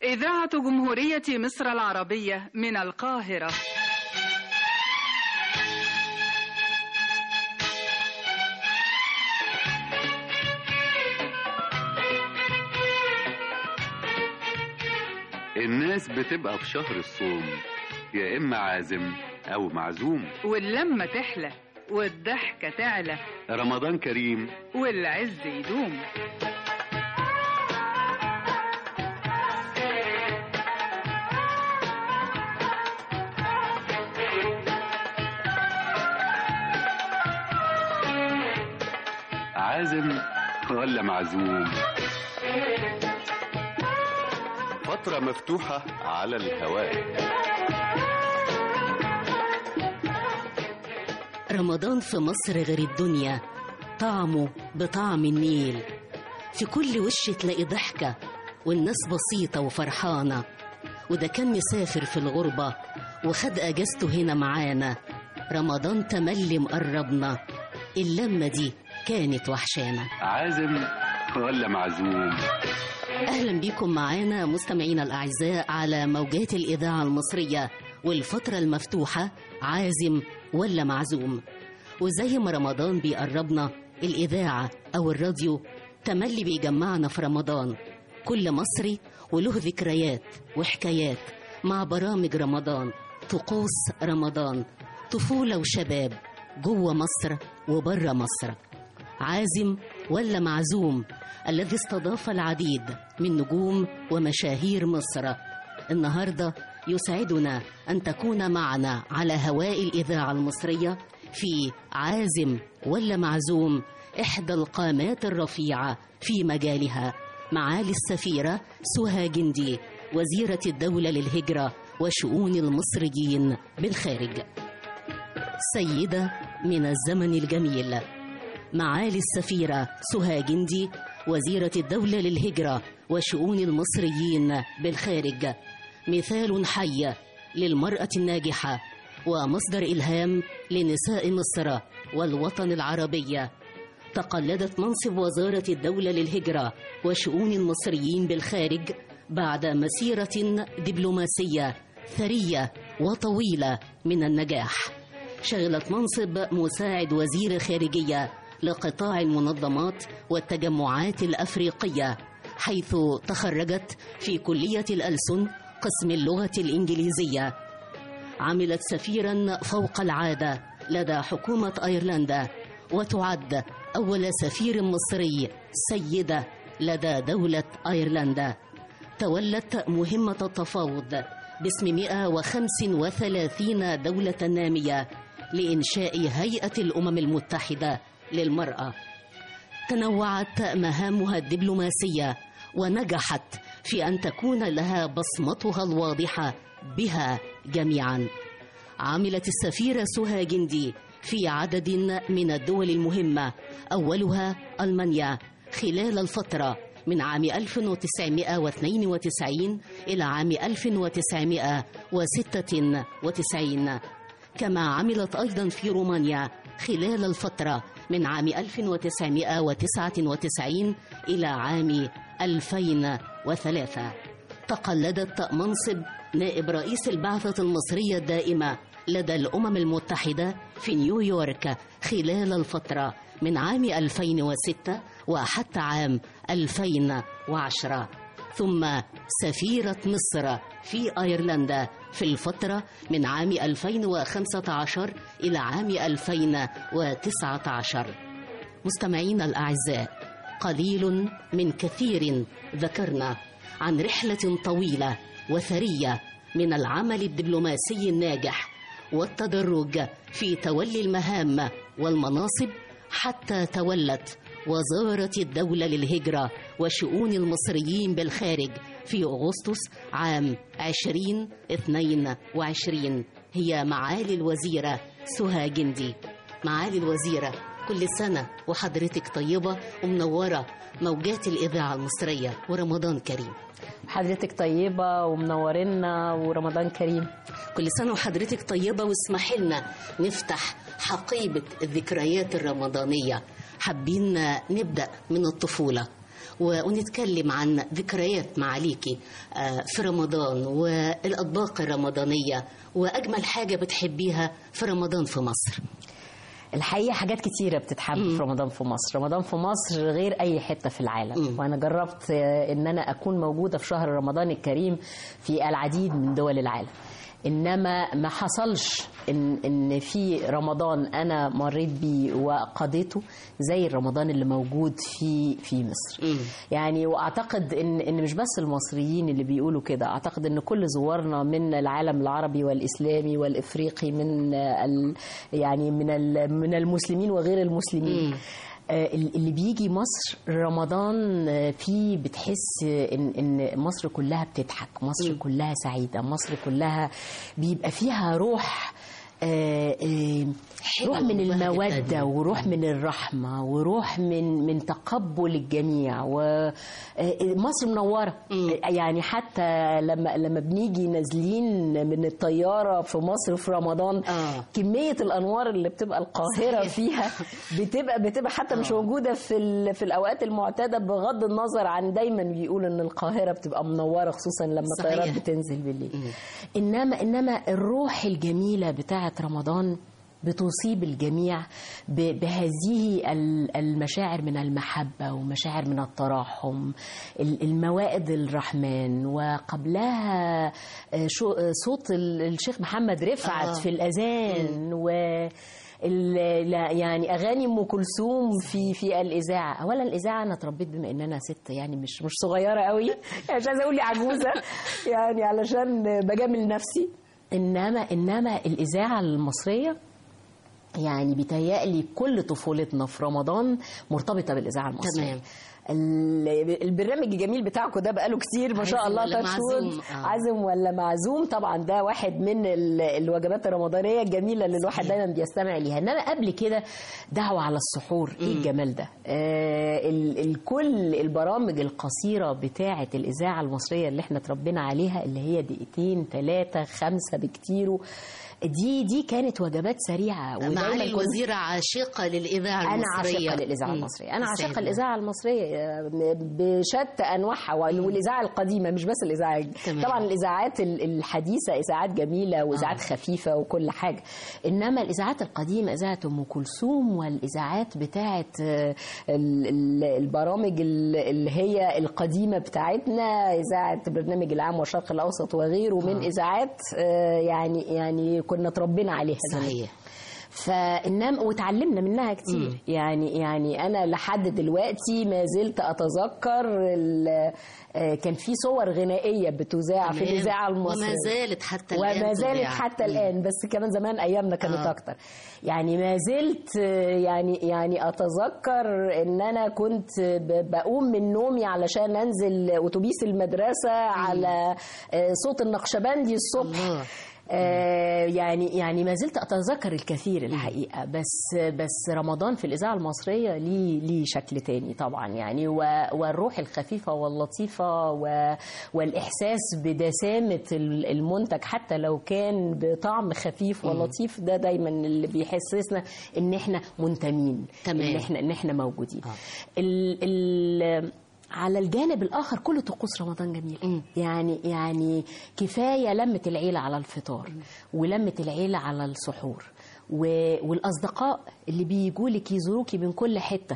إذاعة جمهورية مصر العربية من القاهرة الناس بتبقى في شهر الصوم يا إما عازم أو معزوم واللمة تحلى والضحكة تعلى رمضان كريم والعز يدوم عازم ولا معزوم فترة مفتوحة على الهواء رمضان في مصر غير الدنيا طعمه بطعم النيل في كل وش تلاقي ضحكة والناس بسيطة وفرحانة وده كان مسافر في الغربة وخد أجازته هنا معانا رمضان تملي مقربنا اللمة دي كانت وحشانا عازم ولا معزوم أهلا بكم معانا مستمعينا الأعزاء على موجات الإذاعة المصرية والفترة المفتوحة عازم ولا معزوم وزي ما رمضان بيقربنا الإذاعة أو الراديو تملي بيجمعنا في رمضان كل مصري وله ذكريات وحكايات مع برامج رمضان طقوس رمضان طفولة وشباب جوه مصر وبره مصر عازم ولا معزوم الذي استضاف العديد من نجوم ومشاهير مصر النهارده يسعدنا ان تكون معنا على هواء الاذاعه المصريه في عازم ولا معزوم احدى القامات الرفيعه في مجالها معالي السفيره سهى جندي وزيره الدوله للهجره وشؤون المصريين بالخارج سيده من الزمن الجميل معالي السفيرة سهى جندي وزيرة الدولة للهجرة وشؤون المصريين بالخارج مثال حي للمرأة الناجحة ومصدر إلهام لنساء مصر والوطن العربي تقلدت منصب وزارة الدولة للهجرة وشؤون المصريين بالخارج بعد مسيرة دبلوماسية ثرية وطويلة من النجاح شغلت منصب مساعد وزير خارجية لقطاع المنظمات والتجمعات الافريقيه حيث تخرجت في كليه الالسن قسم اللغه الانجليزيه عملت سفيرا فوق العاده لدى حكومه ايرلندا وتعد اول سفير مصري سيده لدى دوله ايرلندا تولت مهمه التفاوض باسم 135 دوله ناميه لانشاء هيئه الامم المتحده للمرأة تنوعت مهامها الدبلوماسية ونجحت في أن تكون لها بصمتها الواضحة بها جميعا عملت السفيرة سهى جندي في عدد من الدول المهمة أولها ألمانيا خلال الفترة من عام 1992 إلى عام 1996 كما عملت أيضا في رومانيا خلال الفترة من عام 1999 إلى عام 2003 تقلدت منصب نائب رئيس البعثة المصرية الدائمة لدى الأمم المتحدة في نيويورك خلال الفترة من عام 2006 وحتى عام 2010 ثم سفيرة مصر في أيرلندا في الفترة من عام 2015 إلى عام 2019 مستمعينا الأعزاء قليل من كثير ذكرنا عن رحلة طويلة وثرية من العمل الدبلوماسي الناجح والتدرج في تولي المهام والمناصب حتى تولت وزارة الدولة للهجرة وشؤون المصريين بالخارج في أغسطس عام 2022 هي معالي الوزيرة سهى جندي معالي الوزيرة كل سنة وحضرتك طيبة ومنورة موجات الإذاعة المصرية ورمضان كريم حضرتك طيبة ومنورنا ورمضان كريم كل سنة وحضرتك طيبة واسمحي لنا نفتح حقيبة الذكريات الرمضانية حابين نبدأ من الطفولة و- ونتكلم عن ذكريات معاليكي آه، في رمضان والأطباق الرمضانية وأجمل حاجة بتحبيها في رمضان في مصر الحقيقه حاجات كتيره بتتحب في رمضان في مصر رمضان في مصر غير اي حته في العالم مم. وانا جربت آه، ان انا اكون موجوده في شهر رمضان الكريم في العديد من دول العالم انما ما حصلش ان ان في رمضان انا مريت بيه وقضيته زي الرمضان اللي موجود في في مصر مم. يعني واعتقد ان ان مش بس المصريين اللي بيقولوا كده اعتقد ان كل زوارنا من العالم العربي والاسلامي والافريقي من ال يعني من ال- من المسلمين وغير المسلمين مم. آه، اللي بيجي مصر رمضان آه، فيه بتحس ان ان مصر كلها بتضحك مصر كلها سعيده مصر كلها بيبقى فيها روح آه، آه، حلوة روح من وبهجة المودة تانية. وروح من الرحمة وروح من من تقبل الجميع ومصر منورة مم. يعني حتى لما لما بنيجي نازلين من الطيارة في مصر في رمضان آه. كمية الأنوار اللي بتبقى القاهرة صحيح. فيها بتبقى بتبقى حتى مش آه. موجودة في ال- في الأوقات المعتادة بغض النظر عن دايما بيقول إن القاهرة بتبقى منورة خصوصا لما صحيح. الطيارات بتنزل بالليل إنما إنما الروح الجميلة بتاعة رمضان بتصيب الجميع ب- بهذه ال- المشاعر من المحبة ومشاعر من التراحم ال- الموائد الرحمن وقبلها آه، شو- آه، صوت ال- الشيخ محمد رفعت آه. في الأذان و ال- لا يعني اغاني ام كلثوم في في الاذاعه اولا الاذاعه انا اتربيت بما ان انا ست يعني مش مش صغيره قوي يعني مش عايزه اقول لي عجوزه يعني علشان بجامل نفسي انما انما الاذاعه المصريه يعني بيتهيألي كل طفولتنا في رمضان مرتبطه بالاذاعه المصريه تمام. ال- البرنامج الجميل بتاعكم ده بقاله كتير ما شاء عازم الله ولا touch معزوم؟ wood. آه. عازم ولا معزوم طبعا ده واحد من ال- الوجبات الرمضانيه الجميله اللي الواحد دايما بيستمع ليها انما قبل كده دعوه على السحور ايه الجمال ده آه ال- ال- كل البرامج القصيره بتاعه الاذاعه المصريه اللي احنا اتربينا عليها اللي هي دقيقتين ثلاثه خمسه بكتير دي دي كانت وجبات سريعه معالي ودايما كنا- الوزيرة عاشقة للإذاعة انا المصرية عاشقه للاذاعه مم. المصريه انا عاشقه يسعدنا. الاذاعه المصريه آه، بشتى انواعها وال- والاذاعه القديمه مش بس الاذاعه تمام. طبعا الاذاعات ال- الحديثه اذاعات جميله واذاعات آه. خفيفه وكل حاجه انما الاذاعات القديمه اذاعه ام كلثوم والاذاعات بتاعه آه، ال- ال- البرامج ال- اللي هي القديمه بتاعتنا اذاعه برنامج العام والشرق الاوسط وغيره من اذاعات آه، يعني يعني كنا اتربينا عليها زمان. صحيح فانما وتعلمنا منها كتير مم. يعني يعني انا لحد دلوقتي ما زلت اتذكر ال- آه، كان في صور غنائيه بتذاع في تمام. الاذاعه المصريه وما زالت حتى الآن وما زالت تذاع. حتى مم. الان بس كمان زمان ايامنا كانت آه. اكتر يعني ما زلت آه، يعني يعني اتذكر ان انا كنت ب- بقوم من نومي علشان انزل اتوبيس المدرسه على آه، صوت النقشبندي الصبح الله. آه، يعني يعني ما زلت اتذكر الكثير الحقيقه بس بس رمضان في الاذاعه المصريه ليه ليه شكل تاني طبعا يعني و- والروح الخفيفه واللطيفه و- والاحساس بدسامه ال- المنتج حتى لو كان بطعم خفيف ولطيف ده دايما اللي بيحسسنا ان احنا منتمين تمام. ان احنا ان احنا موجودين آه. ال ال على الجانب الاخر كل طقوس رمضان جميل مم. يعني يعني كفايه لمه العيله على الفطار ولمه العيله على السحور و- والاصدقاء اللي بيجوا لك يزوروكي من كل حته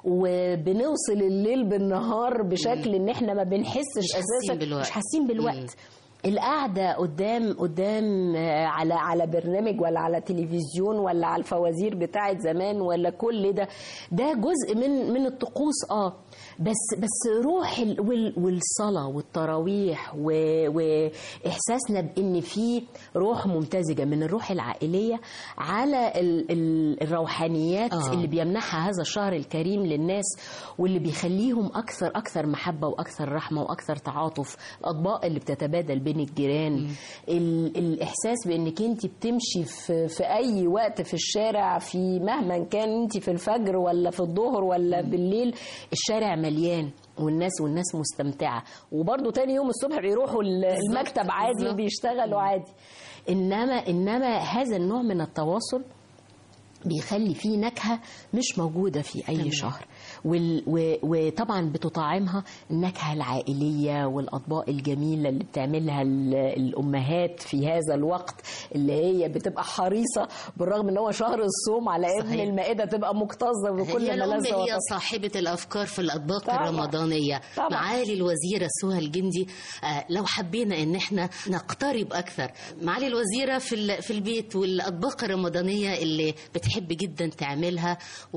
وبنوصل الليل بالنهار بشكل ان احنا ما بنحسش مش حاسين اساسا بالوقت. مش حاسين بالوقت القعدة قدام قدام آه، على على برنامج ولا على تلفزيون ولا على الفوازير بتاعت زمان ولا كل ده ده جزء من من الطقوس اه بس بس روح ال- وال- والصلاة والتراويح و- واحساسنا بان في روح ممتزجة من الروح العائلية على ال- ال- الروحانيات آه. اللي بيمنحها هذا الشهر الكريم للناس واللي بيخليهم اكثر اكثر محبه واكثر رحمه واكثر تعاطف الاطباق اللي بتتبادل بين الجيران ال- الاحساس بانك انت بتمشي في, في اي وقت في الشارع في مهما كان انت في الفجر ولا في الظهر ولا بالليل الشارع مليان والناس والناس مستمتعه وبرضه تاني يوم الصبح بيروحوا ال- بالظبط، المكتب عادي بالظبط. وبيشتغلوا عادي انما انما هذا النوع من التواصل بيخلي فيه نكهة مش موجودة في أي تمام. شهر وال و وطبعا بتطعمها النكهة العائلية والأطباق الجميلة اللي بتعملها ال- الأمهات في هذا الوقت اللي هي بتبقى حريصة بالرغم إن هو شهر الصوم على إن صحيح. المائدة تبقى مكتظة بكل هي الأم ملذة هي وطعم. صاحبة الأفكار في الأطباق طبعاً. الرمضانية طبعاً. معالي الوزيرة سهى الجندي آه، لو حبينا إن احنا نقترب أكثر معالي الوزيرة في ال- في البيت والأطباق الرمضانية اللي بتحب جدا تعملها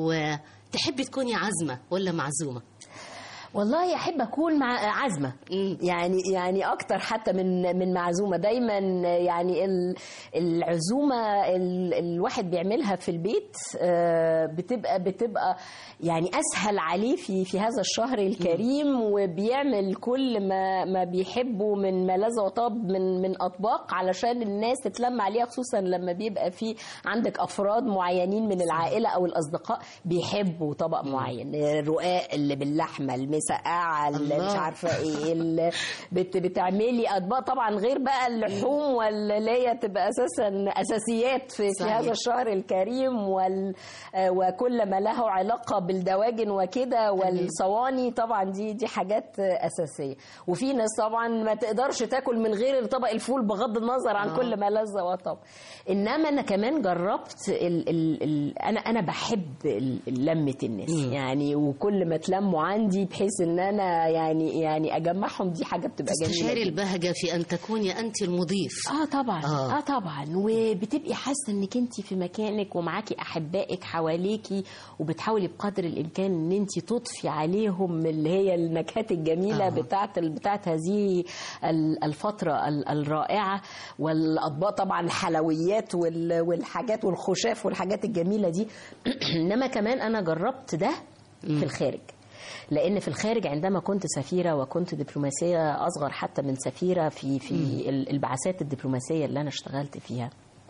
وتحب تكوني عازمة ولا معزومة والله احب اكون مع عزمه مم. يعني يعني اكتر حتى من من معزومه دايما يعني ال- العزومه ال- الواحد بيعملها في البيت آه، بتبقى بتبقى يعني اسهل عليه في في هذا الشهر الكريم وبيعمل كل ما ما بيحبه من ملذ وطاب من من اطباق علشان الناس تتلم عليها خصوصا لما بيبقى في عندك افراد معينين من العائله او الاصدقاء بيحبوا طبق معين الرقاق اللي باللحمه المسقعه اللي الله. مش عارفه ايه اللي بت بتعملي اطباق طبعا غير بقى اللحوم واللي هي تبقى اساسا اساسيات في, في صحيح. هذا الشهر الكريم وال آه، وكل ما له علاقه بالدواجن وكده والصواني طبعا دي دي حاجات آه، اساسيه وفي ناس طبعا ما تقدرش تاكل من غير طبق الفول بغض النظر عن آه. كل ما لذ وطب انما انا كمان جربت ال ال ال انا انا بحب ال- لمه الناس مم. يعني وكل ما تلموا عندي بحيث ان انا يعني يعني اجمعهم دي حاجه بتبقى جميله تستشاري جداً. البهجة في أن تكوني أنت المضيف اه طبعا آه. اه, آه طبعا وبتبقي حاسه انك انت في مكانك ومعاكي احبائك حواليكي وبتحاولي بقدر الامكان ان انت تضفي عليهم اللي هي النكهات الجميله آه. آه. بتاعت بتاعت هذه ال- الفتره ال- الرائعه والاطباق طبعا الحلويات وال- والحاجات والخشاف والحاجات الجميله دي انما كمان انا جربت ده في الخارج لان في الخارج عندما كنت سفيره وكنت دبلوماسيه اصغر حتى من سفيره في في ال- البعثات الدبلوماسيه اللي انا اشتغلت فيها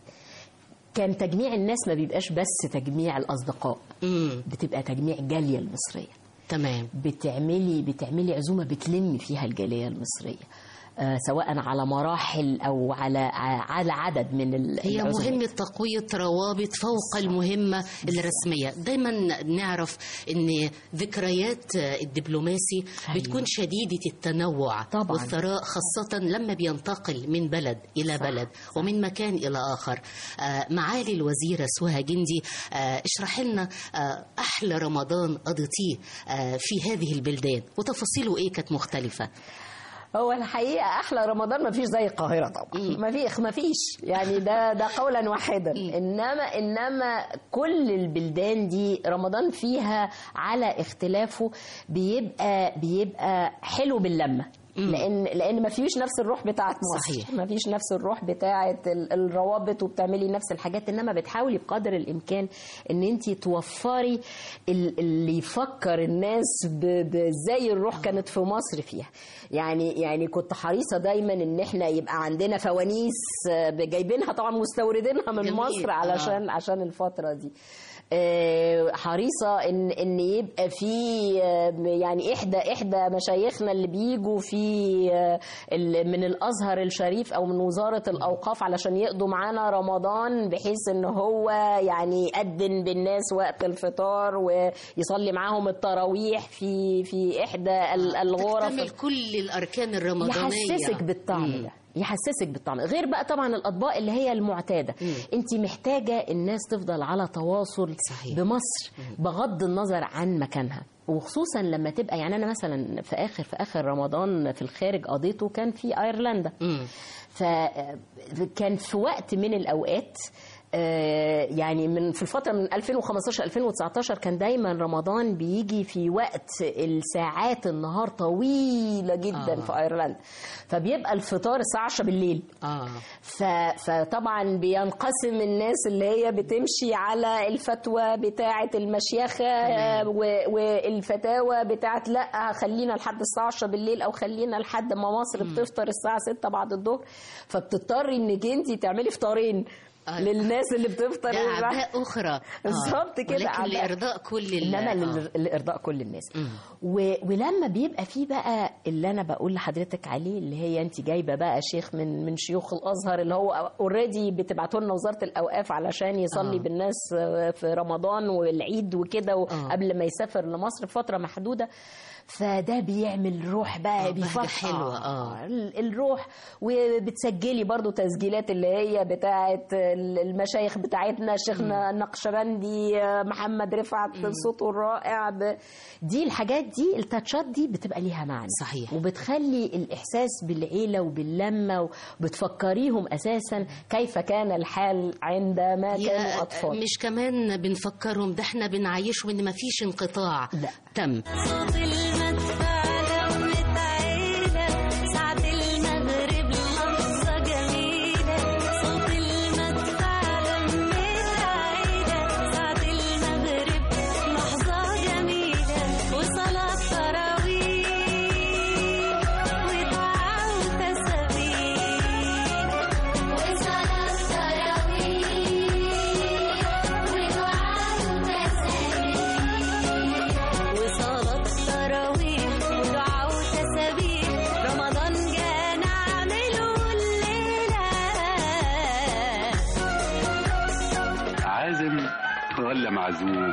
كان تجميع الناس ما بيبقاش بس تجميع الاصدقاء مم. بتبقى تجميع الجاليه المصريه تمام بتعملي بتعملي عزومه بتلمي فيها الجاليه المصريه آه سواء على مراحل او على على عدد من ال- هي العزومات. مهمة تقوية روابط فوق المهمة الرسمية دايما نعرف ان ذكريات الدبلوماسي أيوة. بتكون شديدة التنوع طبعاً. والثراء خاصة لما بينتقل من بلد إلى صح، بلد ومن مكان إلى آخر آه، معالي الوزيرة سهى جندي آه، اشرح لنا آه، أحلى رمضان قضيتيه آه، في هذه البلدان وتفاصيله إيه كانت مختلفة هو الحقيقه احلى رمضان ما فيش زي القاهره طبعا مم. ما فيش ما فيش يعني ده ده قولا واحدا انما انما كل البلدان دي رمضان فيها على اختلافه بيبقى بيبقى حلو باللمه لان لان ما فيش نفس الروح بتاعت مصر صحيح. ما فيش نفس الروح بتاعت ال- الروابط وبتعملي نفس الحاجات انما بتحاولي بقدر الامكان ان انت توفري ال- اللي يفكر الناس ب- بازاي الروح كانت في مصر فيها يعني يعني كنت حريصه دايما ان احنا يبقى عندنا فوانيس آه، جايبينها طبعا مستوردينها من جميل. مصر آه. علشان عشان الفتره دي آه، حريصه ان ان يبقى في آه، يعني احدى احدى مشايخنا اللي بيجوا في آه، ال- من الازهر الشريف او من وزاره الاوقاف علشان يقضوا معانا رمضان بحيث ان هو يعني يأذن بالناس وقت الفطار ويصلي معاهم التراويح في في احدى ال- الغرف تكتمل كل الأركان الرمضانية يحسسك بالطعم مم. ده يحسسك بالطعم غير بقى طبعا الاطباق اللي هي المعتاده مم. انت محتاجه الناس تفضل على تواصل صحيح. بمصر بغض النظر عن مكانها وخصوصا لما تبقى يعني انا مثلا في اخر في اخر رمضان في الخارج قضيته كان في ايرلندا مم. فكان في وقت من الاوقات آه، يعني من في الفتره من 2015 2019 كان دايما رمضان بيجي في وقت الساعات النهار طويله جدا آه. في ايرلندا فبيبقى الفطار الساعه 10 بالليل آه ف... فطبعا بينقسم الناس اللي هي بتمشي على الفتوى بتاعة المشيخة تمام. و... والفتاوى بتاعة لا خلينا لحد الساعة 10 بالليل أو خلينا لحد ما مصر بتفطر الساعة 6 بعد الظهر فبتضطري إنك أنت تعملي فطارين آه. للناس اللي بتفطر ده أعداء أخرى آه. بالظبط كده ولكن أعداء. لإرضاء كل ال- انما آه. لل- لارضاء كل الناس مم. و... ولما بيبقى في بقى اللي انا بقول لحضرتك عليه اللي هي انت جايبه بقى شيخ من من شيوخ الازهر اللي هو اوريدي بتبعتوا لنا وزاره الاوقاف علشان يصلي آه. آه. بالناس في رمضان والعيد وكده آه. قبل ما يسافر لمصر فتره محدوده فده بيعمل روح آه، بقى بهجة بيفرح حلوة، آه. ال- الروح وبتسجلي برضو تسجيلات اللي هي بتاعه المشايخ بتاعتنا شيخنا النقشبندي محمد رفعت صوته الرائع ب... دي الحاجات دي التاتشات دي بتبقى ليها معنى صحيح. وبتخلي الاحساس بالعيله وباللمه وبتفكريهم اساسا كيف كان الحال عندما يا- كانوا اطفال مش كمان بنفكرهم ده احنا بنعيشهم ان مفيش انقطاع لا. تم صوت المدفع لمة عيلة ساعة المغرب لحظة جميلة صوت المدفع لمة عيلة ساعة المغرب لحظة جميلة وصلاة تراويح ودعاء وتسابيح وصلاة تراويح ودعاء وتسابيح وصلاة تراويح ودعاء وتسابيح رمضان جانا عملوا الليلة عازم ولا معزوم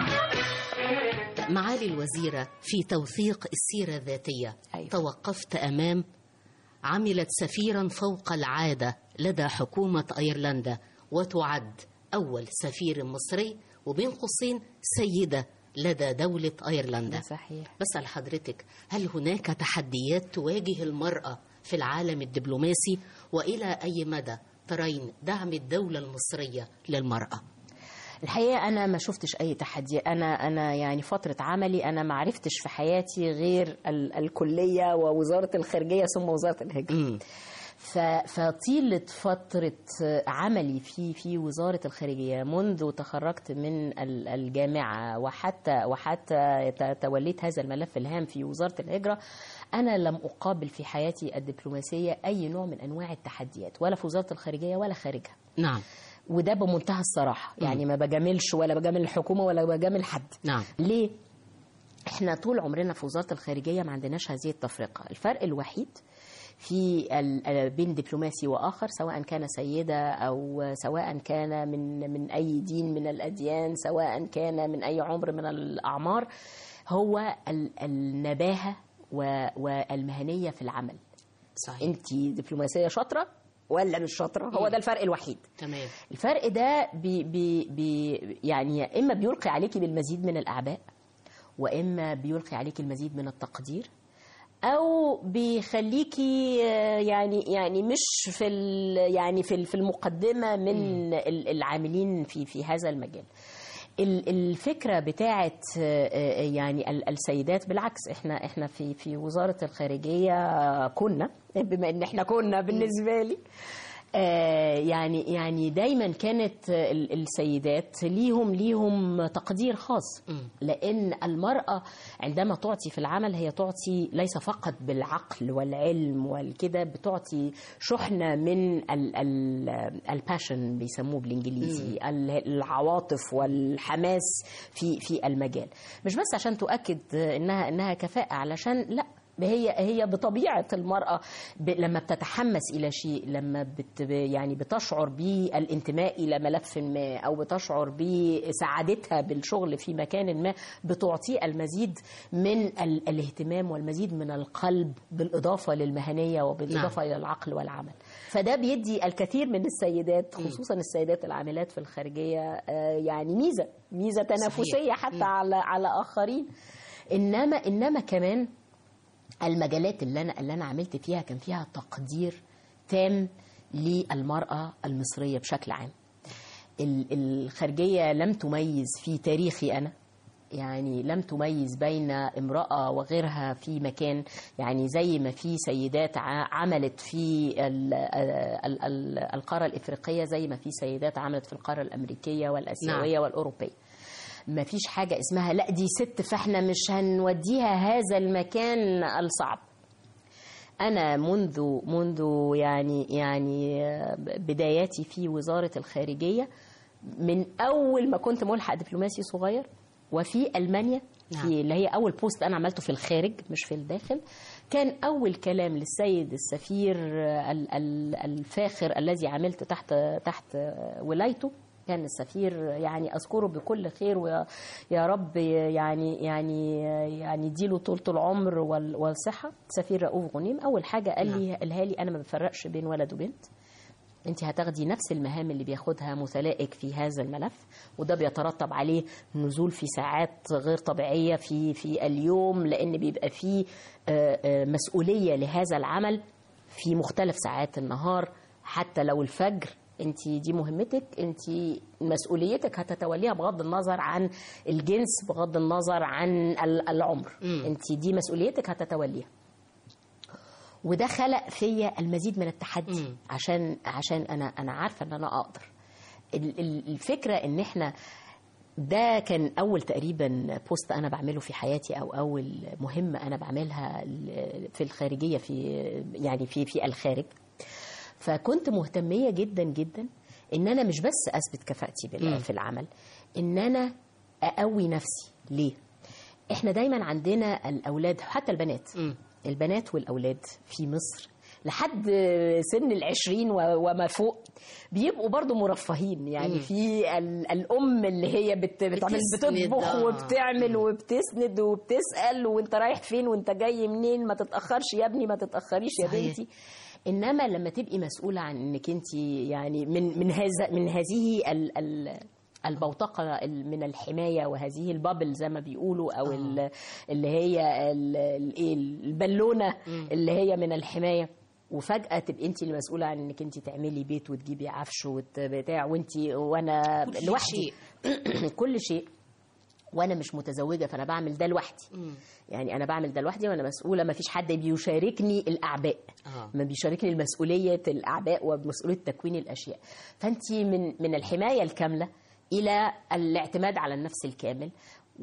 معالي الوزيرة في توثيق السيرة الذاتية أيوة. توقفت أمام عملت سفيرا فوق العادة لدى حكومة أيرلندا وتعد أول سفير مصري وبين قوسين سيدة لدى دولة أيرلندا صحيح بسأل حضرتك هل هناك تحديات تواجه المرأة في العالم الدبلوماسي وإلى أي مدى ترين دعم الدولة المصرية للمرأة الحقيقه انا ما شفتش اي تحدي انا انا يعني فتره عملي انا ما عرفتش في حياتي غير ال- الكليه ووزاره الخارجيه ثم وزاره الهجره مم. ف- فطيلة فترة عملي في في وزارة الخارجية منذ تخرجت من ال- الجامعة وحتى وحتى ت- توليت هذا الملف الهام في وزارة الهجرة أنا لم أقابل في حياتي الدبلوماسية أي نوع من أنواع التحديات ولا في وزارة الخارجية ولا خارجها نعم وده بمنتهى الصراحة يعني ما بجاملش ولا بجامل الحكومة ولا بجامل حد نعم ليه؟ احنا طول عمرنا في وزاره الخارجيه ما عندناش هذه التفرقه، الفرق الوحيد في ال- بين دبلوماسي واخر سواء كان سيده او سواء كان من من اي دين من الاديان، سواء كان من اي عمر من الاعمار هو ال- النباهه و- والمهنيه في العمل. صحيح انت دبلوماسيه شاطره ولا مش شاطره؟ هو ده الفرق الوحيد. تمام الفرق ده بي بي بي يعني يا اما بيلقي عليكي بالمزيد من الاعباء واما بيلقي عليكي المزيد من التقدير او بيخليكي آه، يعني يعني مش في ال- يعني في ال- في المقدمه من ال- العاملين في في هذا المجال ال- الفكره بتاعه آه، آه، يعني ال- السيدات بالعكس احنا احنا في في وزاره الخارجيه كنا بما ان احنا كنا بالنسبه لي آه، يعني يعني دايما كانت آه، ال- السيدات ليهم ليهم تقدير خاص مم. لان المراه عندما تعطي في العمل هي تعطي ليس فقط بالعقل والعلم والكده بتعطي شحنه من ال- ال- الباشن بيسموه بالانجليزي ال- العواطف والحماس في في المجال مش بس عشان تؤكد انها انها كفاءه علشان لا هي هي بطبيعه المراه ب... لما بتتحمس الى شيء لما بت... يعني بتشعر بالانتماء الى ملف ما او بتشعر بسعادتها بالشغل في مكان ما بتعطيه المزيد من ال... الاهتمام والمزيد من القلب بالاضافه للمهنيه وبالاضافه الى العقل والعمل فده بيدي الكثير من السيدات خصوصا السيدات العاملات في الخارجيه آه، يعني ميزه ميزه تنافسيه حتى على على اخرين انما انما كمان المجالات اللي انا اللي انا عملت فيها كان فيها تقدير تام للمراه المصريه بشكل عام. ال- الخارجيه لم تميز في تاريخي انا يعني لم تميز بين امرأة وغيرها في مكان يعني زي ما في سيدات ع- عملت في ال- ال- ال- القارة الإفريقية زي ما في سيدات عملت في القارة الأمريكية والآسيوية نعم. والأوروبية ما فيش حاجة اسمها لا دي ست فاحنا مش هنوديها هذا المكان الصعب انا منذ منذ يعني يعني بداياتي في وزاره الخارجيه من اول ما كنت ملحق دبلوماسي صغير وفي المانيا نعم. في اللي هي اول بوست انا عملته في الخارج مش في الداخل كان اول كلام للسيد السفير ال- ال- الفاخر الذي عملت تحت تحت ولايته كان السفير يعني اذكره بكل خير ويا يا رب يعني يعني يعني يديله طولة العمر وال- والصحه سفير رؤوف غنيم اول حاجه قال لي قالها لي انا ما بفرقش بين ولد وبنت انت هتاخدي نفس المهام اللي بياخدها مثلائك في هذا الملف وده بيترتب عليه نزول في ساعات غير طبيعيه في في اليوم لان بيبقى فيه آه، آه، مسؤوليه لهذا العمل في مختلف ساعات النهار حتى لو الفجر انت دي مهمتك انت مسؤوليتك هتتوليها بغض النظر عن الجنس بغض النظر عن ال- العمر انت دي مسؤوليتك هتتوليها وده خلق فيا المزيد من التحدي مم. عشان عشان انا انا عارفه ان انا اقدر ال- ال- الفكره ان احنا ده كان اول تقريبا بوست انا بعمله في حياتي او اول مهمه انا بعملها ل- في الخارجيه في يعني في في الخارج فكنت مهتميه جدا جدا ان انا مش بس اثبت كفاءتي بال- في العمل ان انا اقوي نفسي ليه احنا دايما عندنا الاولاد حتى البنات مم. البنات والاولاد في مصر لحد سن العشرين و- وما فوق بيبقوا برضو مرفهين يعني في ال- الام اللي هي بت بتعمل بتسند، بتطبخ آه. وبتعمل وبتسند وبتسال وانت رايح فين وانت جاي منين ما تتاخرش يا ابني ما تتاخريش يا صحيح. بنتي انما لما تبقي مسؤوله عن انك انت يعني من من هذا من هذه ال ال البوتقه ال- من الحمايه وهذه البابل زي ما بيقولوا او ال- اللي هي ال- ال- إيه البالونه اللي هي من الحمايه وفجاه تبقي انت المسؤوله عن انك انت تعملي بيت وتجيبي عفش وبتاع وانت وانا كل لوحدي كل شيء وانا مش متزوجه فانا بعمل ده لوحدي يعني انا بعمل ده لوحدي وانا مسؤوله ما فيش حد بيشاركني الاعباء آه. ما بيشاركني المسؤوليه الاعباء ومسؤوليه تكوين الاشياء فانت من من الحمايه الكامله الى الاعتماد على النفس الكامل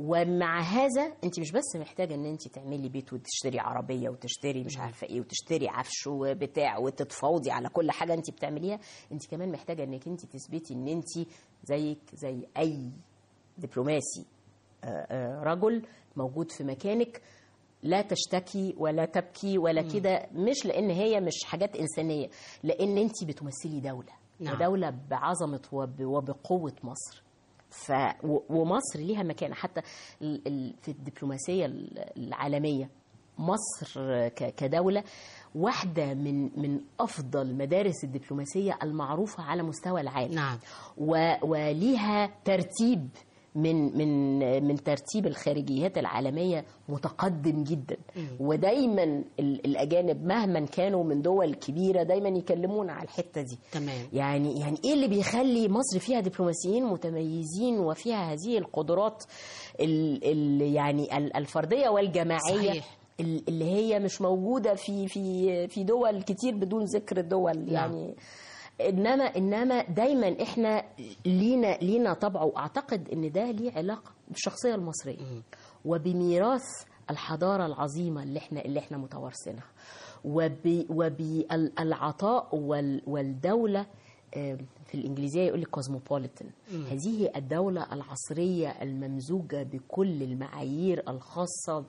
ومع هذا انت مش بس محتاجه ان انت تعملي بيت وتشتري عربيه وتشتري مش عارفه ايه وتشتري عفش وبتاع وتتفاوضي على كل حاجه انت بتعمليها انت كمان محتاجه انك انت تثبتي ان انت زيك زي اي دبلوماسي آه، آه، رجل موجود في مكانك لا تشتكي ولا تبكي ولا كده مش لان هي مش حاجات انسانيه لان انت بتمثلي دوله نعم. ودوله بعظمه وب- وبقوه مصر ف و- ومصر ليها مكان حتى ال- ال- في الدبلوماسيه ال- العالميه مصر ك- كدوله واحده من من افضل مدارس الدبلوماسيه المعروفه على مستوى العالم نعم. و- وليها ترتيب من من من ترتيب الخارجيات العالميه متقدم جدا ودايما ال- الاجانب مهما كانوا من دول كبيره دايما يكلمونا على الحته دي تمام. يعني يعني ايه اللي بيخلي مصر فيها دبلوماسيين متميزين وفيها هذه القدرات ال ال يعني ال- الفرديه والجماعيه صحيح. ال- اللي هي مش موجوده في في في دول كتير بدون ذكر الدول يعني انما انما دايما احنا لينا لينا طبع واعتقد ان ده ليه علاقه بالشخصيه المصريه وبميراث الحضاره العظيمه اللي احنا اللي احنا متوارثينها وبالعطاء والدوله آه، في الانجليزيه يقول لك كوزموبوليتان هذه الدوله العصريه الممزوجه بكل المعايير الخاصه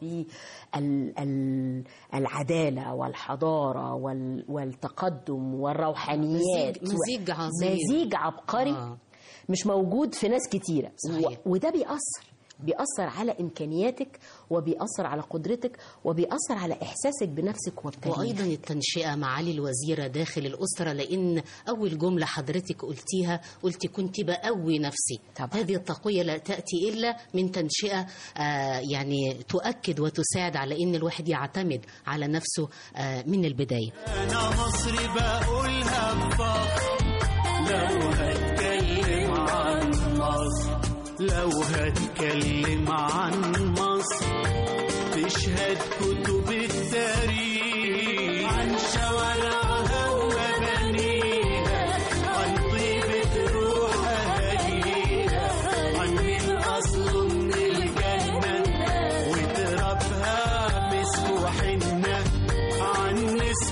بالعداله والحضاره وال- والتقدم والروحانيات مزيج- مزيج عظيم. مزيج عبقري آه. مش موجود في ناس كتيره صحيح. و- وده بيأثر بيأثر على إمكانياتك وبيأثر على قدرتك وبيأثر على إحساسك بنفسك وبتاريخك وايضا التنشئه معالي الوزيره داخل الاسره لان اول جمله حضرتك قلتيها قلتي كنت بقوي نفسي طبعا. هذه التقويه لا تاتي الا من تنشئه آه يعني تؤكد وتساعد على ان الواحد يعتمد على نفسه آه من البدايه انا مصري بقولها بفخر لو هتكلم عن مصر لو هتكلم عن مصر تشهد كتب التاريخ عن شوارعها ومبانيها عن طيبة روح أهاليها عن من أصله من الجنة وترابها مسك وحنة عن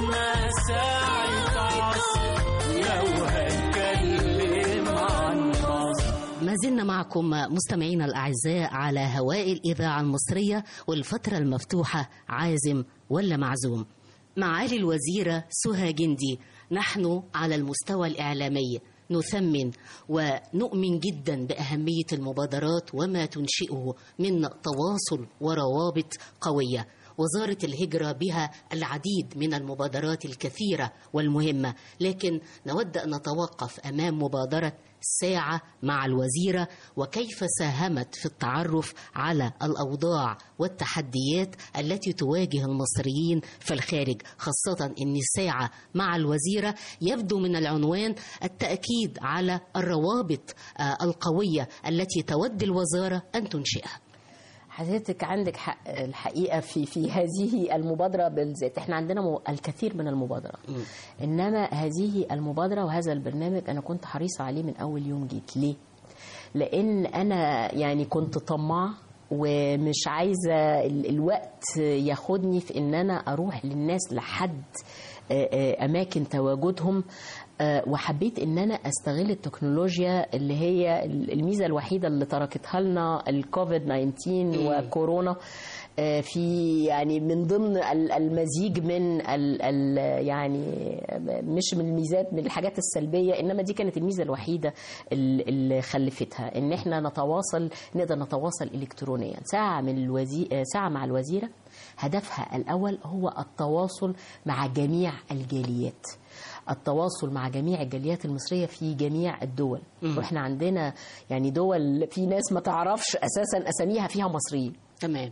معكم مستمعينا الأعزاء على هواء الإذاعة المصرية والفترة المفتوحة عازم ولا معزوم معالي الوزيرة سهى جندي نحن على المستوى الإعلامي نثمن ونؤمن جدا بأهمية المبادرات وما تنشئه من تواصل وروابط قوية وزارة الهجرة بها العديد من المبادرات الكثيرة والمهمة لكن نود أن نتوقف أمام مبادرة ساعة مع الوزيرة وكيف ساهمت في التعرف على الأوضاع والتحديات التي تواجه المصريين في الخارج خاصة أن ساعة مع الوزيرة يبدو من العنوان التأكيد على الروابط آه، القوية التي تود الوزارة أن تنشئها حضرتك عندك حق الحقيقه في في هذه المبادره بالذات احنا عندنا مو- الكثير من المبادرات انما هذه المبادره وهذا البرنامج انا كنت حريصه عليه من اول يوم جيت ليه لان انا يعني كنت طماعه ومش عايزه ال- الوقت ياخدني في ان انا اروح للناس لحد آه، آه، اماكن تواجدهم آه، وحبيت ان انا استغل التكنولوجيا اللي هي الميزه الوحيده اللي تركتها لنا الكوفيد 19 وكورونا آه، في يعني من ضمن ال- المزيج من ال ال يعني مش من الميزات من الحاجات السلبيه انما دي كانت الميزه الوحيده ال- اللي خلفتها ان احنا نتواصل نقدر نتواصل الكترونيا ساعه من الوزي... آه، ساعه مع الوزيره هدفها الاول هو التواصل مع جميع الجاليات التواصل مع جميع الجاليات المصريه في جميع الدول واحنا عندنا يعني دول في ناس ما تعرفش اساسا اساميها فيها مصريين تمام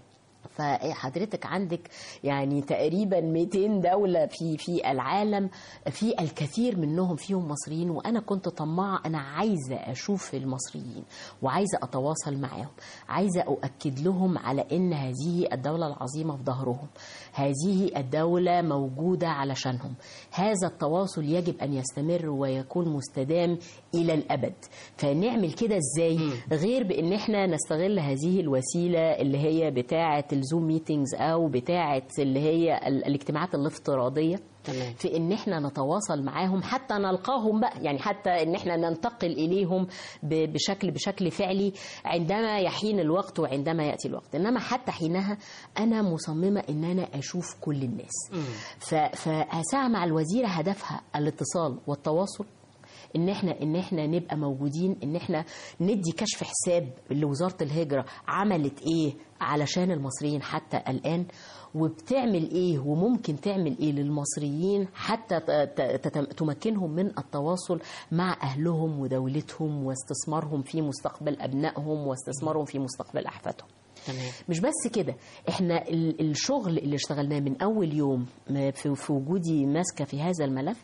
فحضرتك عندك يعني تقريبا 200 دولة في في العالم في الكثير منهم فيهم مصريين وأنا كنت طماعة أنا عايزة أشوف المصريين وعايزة أتواصل معاهم عايزة أؤكد لهم على أن هذه الدولة العظيمة في ظهرهم هذه الدولة موجودة علشانهم هذا التواصل يجب أن يستمر ويكون مستدام إلى الأبد فنعمل كده إزاي غير بأن احنا نستغل هذه الوسيلة اللي هي بتاعة الزوم ميتينجز أو بتاعة اللي هي ال- الاجتماعات الافتراضية تمام. في ان احنا نتواصل معاهم حتى نلقاهم بقى يعني حتى ان احنا ننتقل اليهم ب- بشكل بشكل فعلي عندما يحين الوقت وعندما ياتي الوقت انما حتى حينها انا مصممه ان انا اشوف كل الناس ف- فساعه مع الوزيره هدفها الاتصال والتواصل ان احنا ان احنا نبقى موجودين ان احنا ندي كشف حساب لوزاره الهجره عملت ايه علشان المصريين حتى الان وبتعمل ايه وممكن تعمل ايه للمصريين حتى ت- ت- تتم- تمكنهم من التواصل مع اهلهم ودولتهم واستثمارهم في مستقبل ابنائهم واستثمارهم في مستقبل احفادهم تمام مش بس كده احنا ال- الشغل اللي اشتغلناه من اول يوم م- في في وجودي ماسكه في هذا الملف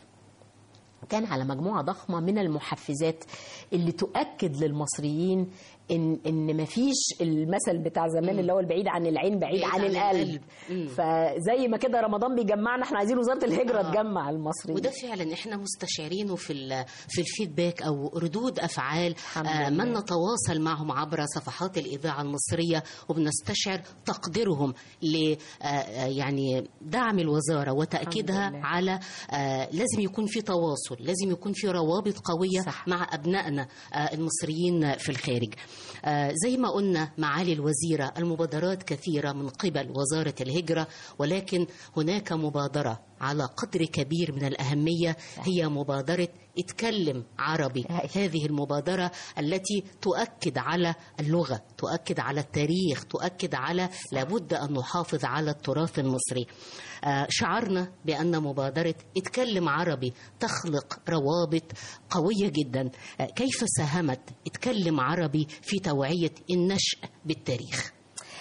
كان على مجموعه ضخمه من المحفزات اللي تؤكد للمصريين ان ان مفيش المثل بتاع زمان اللي هو البعيد عن العين بعيد, بعيد عن, عن القلب, القلب. مم. فزي ما كده رمضان بيجمعنا احنا عايزين وزاره الهجره آه. تجمع المصريين وده فعلا احنا مستشعرينه في ال- في الفيدباك او ردود افعال الحمد آه، لله. من نتواصل معهم عبر صفحات الاذاعه المصريه وبنستشعر تقديرهم ل آه، آه، يعني دعم الوزاره وتاكيدها الحمد لله. على آه، لازم يكون في تواصل لازم يكون في روابط قويه صح. مع ابنائنا آه، المصريين في الخارج آه، زي ما قلنا معالي الوزيره المبادرات كثيره من قبل وزاره الهجره ولكن هناك مبادره على قدر كبير من الاهميه هي مبادره اتكلم عربي أي. هذه المبادره التي تؤكد على اللغه تؤكد على التاريخ تؤكد على لابد ان نحافظ على التراث المصري آه، شعرنا بان مبادره اتكلم عربي تخلق روابط قويه جدا آه، كيف ساهمت اتكلم عربي في توعيه النشء بالتاريخ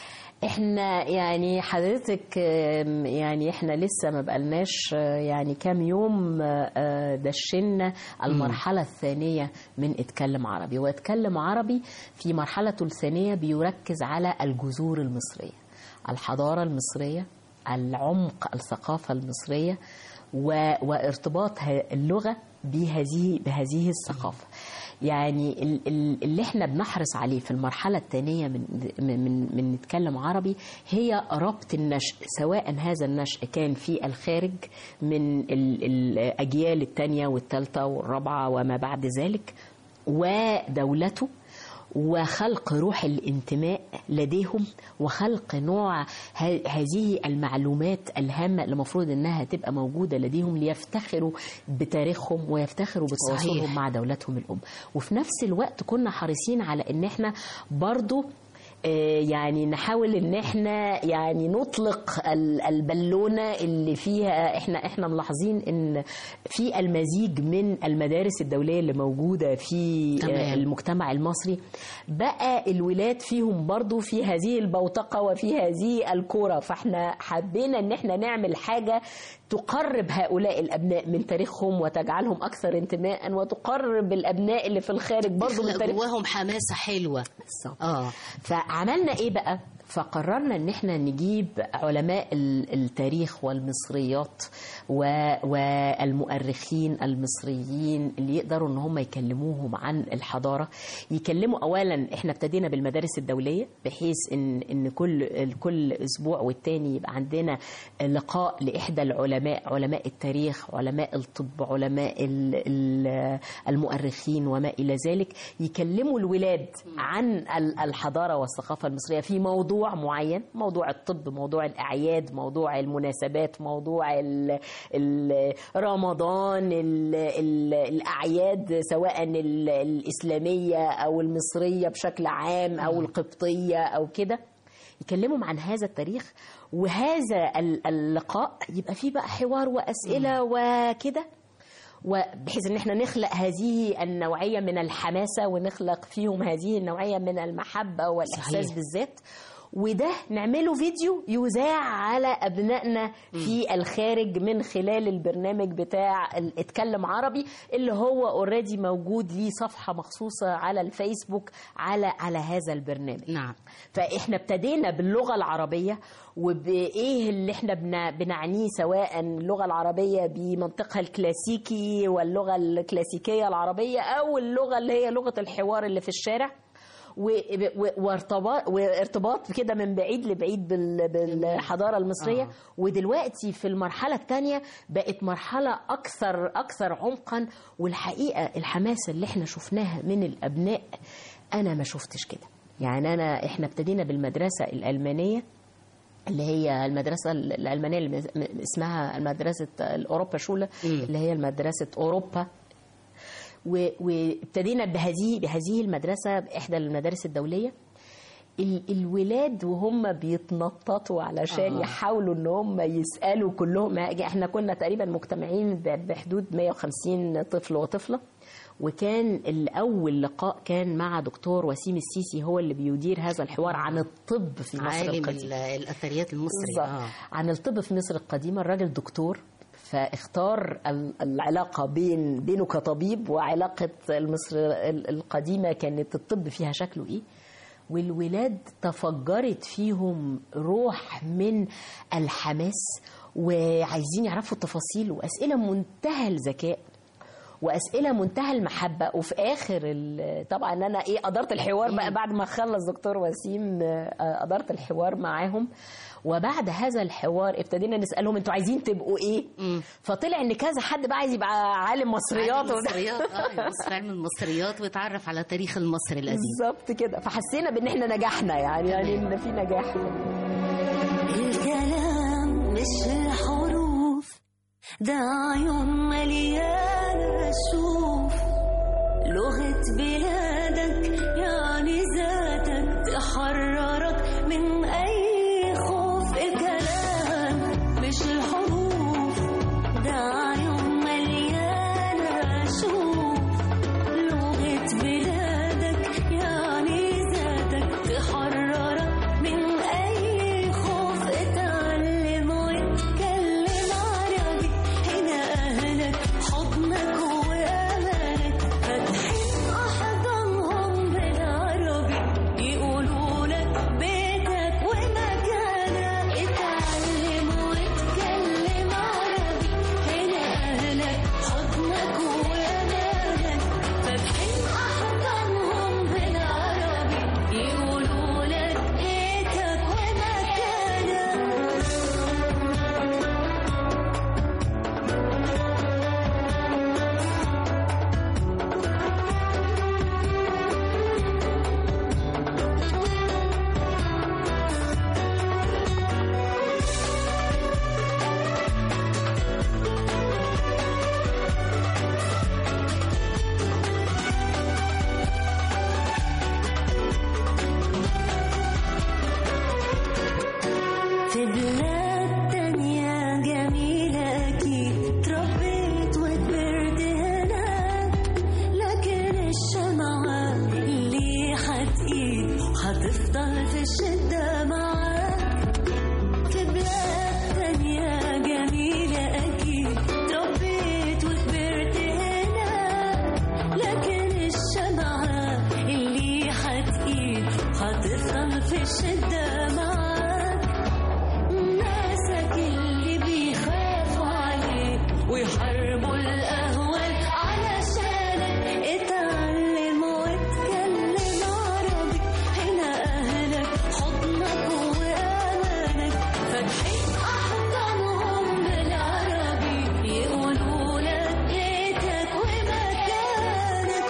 احنا يعني حضرتك آم، يعني احنا لسه ما بقالناش آه، يعني كام يوم آه، آه، دشنا المرحلة الثانية من اتكلم عربي واتكلم عربي في مرحلته الثانية بيركز على الجذور المصرية الحضارة المصرية العمق الثقافة المصرية و- وارتباط ه- اللغة بهذه بهذه الثقافة يعني ال- ال- اللي احنا بنحرص عليه في المرحلة الثانية من من من نتكلم عربي هي ربط النشء سواء هذا النشء كان في الخارج من ال- الأجيال الثانية والثالثة والرابعة وما بعد ذلك ودولته وخلق روح الانتماء لديهم وخلق نوع ه- هذه المعلومات الهامة اللي المفروض انها تبقى موجودة لديهم ليفتخروا بتاريخهم ويفتخروا بتواصلهم صحيح. مع دولتهم الأم وفي نفس الوقت كنا حريصين على ان احنا برضو آه، يعني نحاول ان احنا يعني نطلق ال- البالونه اللي فيها احنا احنا ملاحظين ان في المزيج من المدارس الدوليه اللي موجوده في تمام. آه، المجتمع المصري بقى الولاد فيهم برضو في هذه البوتقه وفي هذه الكوره فاحنا حبينا ان احنا نعمل حاجه تقرب هؤلاء الابناء من تاريخهم وتجعلهم اكثر انتماء وتقرب الابناء اللي في الخارج برضو من تخلق تاريخ جواهم حماسة حلوة بالظبط. اه فعملنا ايه بقى فقررنا ان احنا نجيب علماء ال- التاريخ والمصريات و- والمؤرخين المصريين اللي يقدروا ان هم يكلموهم عن الحضاره يكلموا اولا احنا ابتدينا بالمدارس الدوليه بحيث ان ان كل كل اسبوع والتاني يبقى عندنا لقاء لاحدى العلماء علماء التاريخ علماء الطب علماء ال- ال- المؤرخين وما الى ذلك يكلموا الولاد عن ال- الحضاره والثقافه المصريه في موضوع معين موضوع الطب موضوع الاعياد موضوع المناسبات موضوع ال ال رمضان ال ال الاعياد سواء ال- الاسلاميه او المصريه بشكل عام او القبطيه او كده يكلمهم عن هذا التاريخ وهذا ال- اللقاء يبقى فيه بقى حوار واسئله وكده وبحيث ان احنا نخلق هذه النوعيه من الحماسه ونخلق فيهم هذه النوعيه من المحبه والاحساس صحيح. بالذات وده نعمله فيديو يذاع على ابنائنا في الخارج من خلال البرنامج بتاع ال- اتكلم عربي اللي هو اوريدي موجود ليه صفحه مخصوصه على الفيسبوك على على هذا البرنامج نعم فاحنا ابتدينا باللغه العربيه وبايه اللي احنا بنا- بنعنيه سواء اللغه العربيه بمنطقها الكلاسيكي واللغه الكلاسيكيه العربيه او اللغه اللي هي لغه الحوار اللي في الشارع و- و- وارتباط وارتباط كده من بعيد لبعيد بال- بالحضاره المصريه آه. ودلوقتي في المرحله الثانيه بقت مرحله اكثر اكثر عمقا والحقيقه الحماسه اللي احنا شفناها من الابناء انا ما شفتش كده يعني انا احنا ابتدينا بالمدرسه الالمانيه اللي هي المدرسة الألمانية اللي اسمها المدرسة الأوروبا شولة اللي هي المدرسة أوروبا و- وابتدينا بهذه بهذه المدرسة بإحدى المدارس الدولية ال- الولاد وهم بيتنططوا علشان آه. آه. يحاولوا ان هم يسالوا كلهم احنا كنا تقريبا مجتمعين ب- بحدود 150 طفل وطفله وكان الاول لقاء كان مع دكتور وسيم السيسي هو اللي بيدير هذا الحوار عن الطب في مصر عالم القديمه ال- الاثريات المصري بالظبط اه عن الطب في مصر القديمة الراجل دكتور فاختار ال- العلاقة بين بينه كطبيب وعلاقة مصر ال- القديمة كانت الطب فيها شكله ايه والولاد تفجرت فيهم روح من الحماس وعايزين يعرفوا التفاصيل وأسئلة منتهى الذكاء واسئله منتهى المحبه وفي اخر ال- طبعا انا ايه ادارت الحوار بقى بعد ما خلص دكتور وسيم آه، ادارت الحوار معاهم وبعد هذا الحوار ابتدينا نسالهم انتوا عايزين تبقوا ايه فطلع ان كذا حد بقى عايز يبقى عالم مصريات عالم وده. المصريات اه يبص علم المصريات ويتعرف على تاريخ المصري القديم بالظبط كده فحسينا بان احنا نجحنا يعني يعني ان في نجاح الكلام مش الحروف ده عيون مليانة شوف لغة بلادك يعني ذاتك تحررك من أي خوف الكلام مش الحروف ده عيون مليانة شوف لغة بلادك يعني ذاتك تحررك من أي خوف اتعلم واتكلم عربي هنا أهلك حضنك الشدة معاك ناسك اللي بيخافوا عليك ويحاربوا الأهوال علشانك اتعلم واتكلم عربي هنا أهلك حضنك وأمانك فاتحين أحضانهم بالعربي يقولوا لك بيتك ومكانك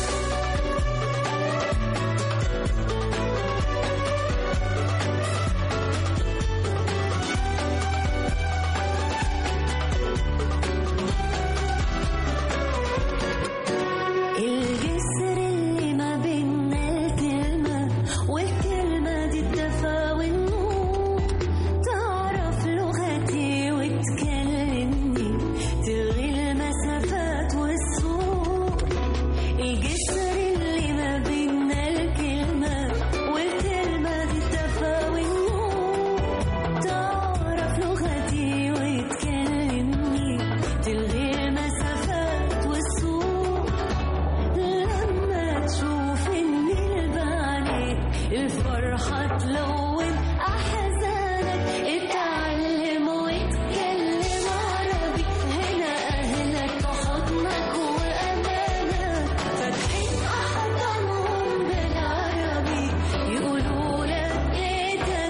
الجسر اللي ما بينا الكلمة والكلمة دي الدفا والنور تعرف لغتي وتكلمني تلغي المسافات والسور الجسر اللي ما بينا الكلمة والكلمة دي الدفا والنور تعرف لغتي وتكلمني تلغي المسافات والسور لما تشوف النيل بعينيك الفرحة تلون أحزانك اتعلم واتكلم عربي هنا أهلك بحضنك وأمانك فاتحين أحضانهم بالعربي يقولوا لك بيتك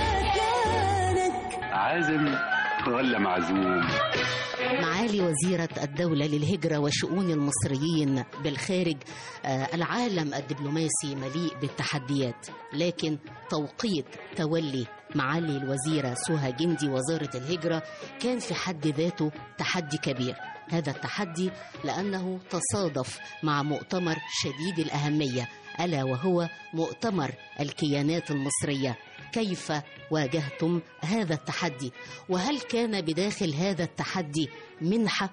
ومكانك عازم ولا معزوم معالي وزيرة الدولة للهجرة وشؤون المصريين بالخارج آه، العالم الدبلوماسي مليء بالتحديات لكن توقيت تولي معالي الوزيرة سهى جندي وزارة الهجرة كان في حد ذاته تحدي كبير هذا التحدي لأنه تصادف مع مؤتمر شديد الأهمية ألا وهو مؤتمر الكيانات المصرية كيف واجهتم هذا التحدي وهل كان بداخل هذا التحدي منحة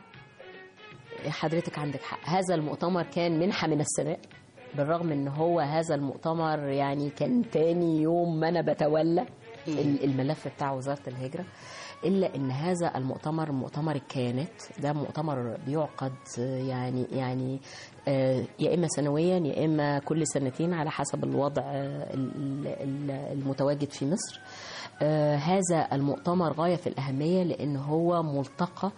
حضرتك عندك حق هذا المؤتمر كان منحة من السماء بالرغم ان هو هذا المؤتمر يعني كان تاني يوم ما انا بتولى ال- الملف بتاع وزارة الهجرة الا ان هذا المؤتمر مؤتمر الكيانات ده مؤتمر بيعقد آه، يعني يعني آه، يا اما سنويا يا اما كل سنتين على حسب الوضع آه، ال- ال- المتواجد في مصر آه، هذا المؤتمر غاية في الأهمية لأن هو ملتقى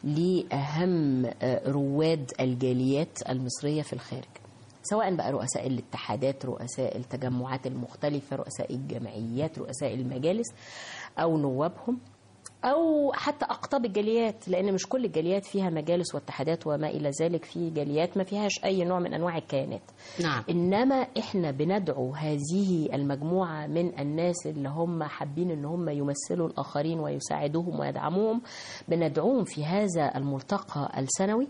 لأهم آه، رواد الجاليات المصرية في الخارج سواء بقى رؤساء الاتحادات رؤساء التجمعات المختلفة رؤساء الجمعيات رؤساء المجالس أو نوابهم أو حتى أقطاب الجاليات لأن مش كل الجاليات فيها مجالس واتحادات وما إلى ذلك في جاليات ما فيهاش أي نوع من أنواع الكيانات نعم انما احنا بندعو هذه المجموعه من الناس اللي هم حابين ان هم يمثلوا الاخرين ويساعدوهم ويدعموهم بندعوهم في هذا الملتقى السنوي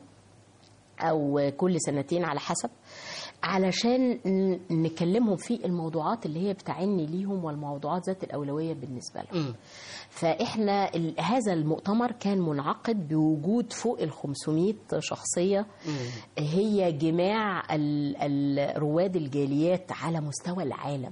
او كل سنتين على حسب علشان ن- نكلمهم في الموضوعات اللي هي بتعني ليهم والموضوعات ذات الاولويه بالنسبه لهم مم. فاحنا ال- هذا المؤتمر كان منعقد بوجود فوق ال 500 شخصيه هي جماع ال- ال- رواد الجاليات على مستوى العالم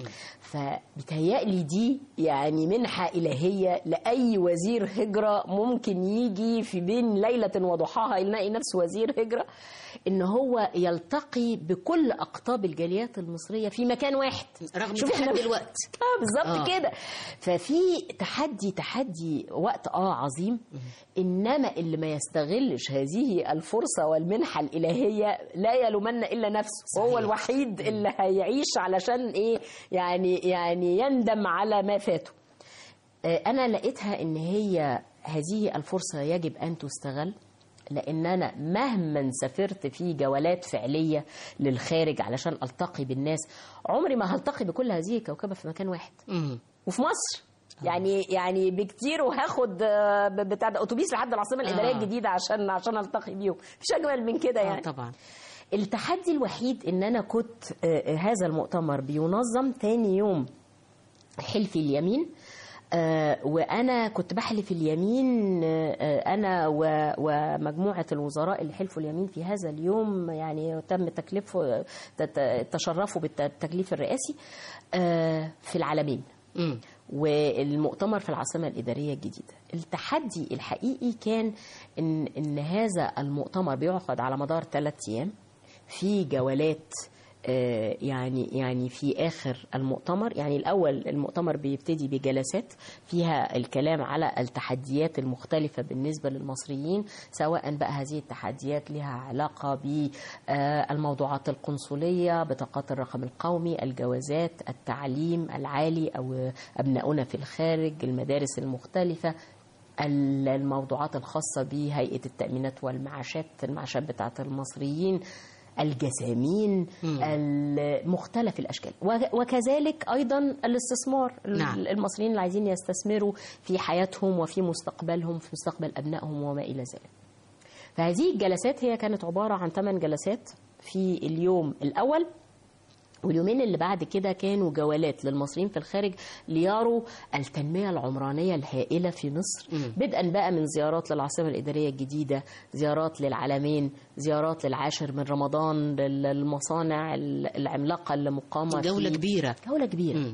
فبتهيألي دي يعني منحة إلهية لأي وزير هجرة ممكن يجي في بين ليلة وضحاها يلاقي نفسه وزير هجرة إن هو يلتقي بكل أقطاب الجاليات المصرية في مكان واحد رغم شوف إحنا- تحدي الوقت اه بالظبط آه. كده ففي تحدي تحدي وقت اه عظيم انما اللي ما يستغلش هذه الفرصه والمنحه الالهيه لا يلومن الا نفسه صحيح. وهو الوحيد اللي هيعيش علشان ايه يعني يعني يندم على ما فاته آه، انا لقيتها ان هي هذه الفرصه يجب ان تستغل لان انا مهما سافرت في جولات فعليه للخارج علشان التقي بالناس عمري ما هلتقي بكل هذه الكوكبه في مكان واحد مم. وفي مصر يعني يعني بكتير وهاخد آه، ب- بتاع ده اتوبيس لحد العاصمه الاداريه آه. الجديده عشان عشان التقي بيهم مفيش اجمل من كده آه يعني طبعا التحدي الوحيد ان انا كنت آه، هذا المؤتمر بينظم تاني يوم حلف اليمين آه، وانا كنت بحلف اليمين آه، آه، انا و- ومجموعه الوزراء اللي حلفوا اليمين في هذا اليوم يعني تم تكليفه تت- تشرفوا بالتكليف الرئاسي آه، في العالمين مم. والمؤتمر في العاصمة الإدارية الجديدة التحدي الحقيقي كان إن, إن هذا المؤتمر بيعقد على مدار ثلاثة أيام في جولات آه، يعني يعني في اخر المؤتمر يعني الاول المؤتمر بيبتدي بجلسات فيها الكلام على التحديات المختلفه بالنسبه للمصريين سواء بقى هذه التحديات لها علاقه بالموضوعات القنصليه بطاقات الرقم القومي الجوازات التعليم العالي او ابناؤنا في الخارج المدارس المختلفه الموضوعات الخاصة بهيئة التأمينات والمعاشات المعاشات بتاعة المصريين الجسامين مختلف الأشكال وك- وكذلك أيضا الاستثمار نعم. المصريين اللي عايزين يستثمروا في حياتهم وفي مستقبلهم في مستقبل أبنائهم وما إلى ذلك فهذه الجلسات هي كانت عبارة عن ثمان جلسات في اليوم الأول واليومين اللي بعد كده كانوا جولات للمصريين في الخارج ليروا التنمية العمرانية الهائلة في مصر بدءا بقى من زيارات للعاصمة الإدارية الجديدة زيارات للعلمين زيارات للعاشر من رمضان للمصانع العملاقة اللي مقامة جولة في- كبيرة جولة كبيرة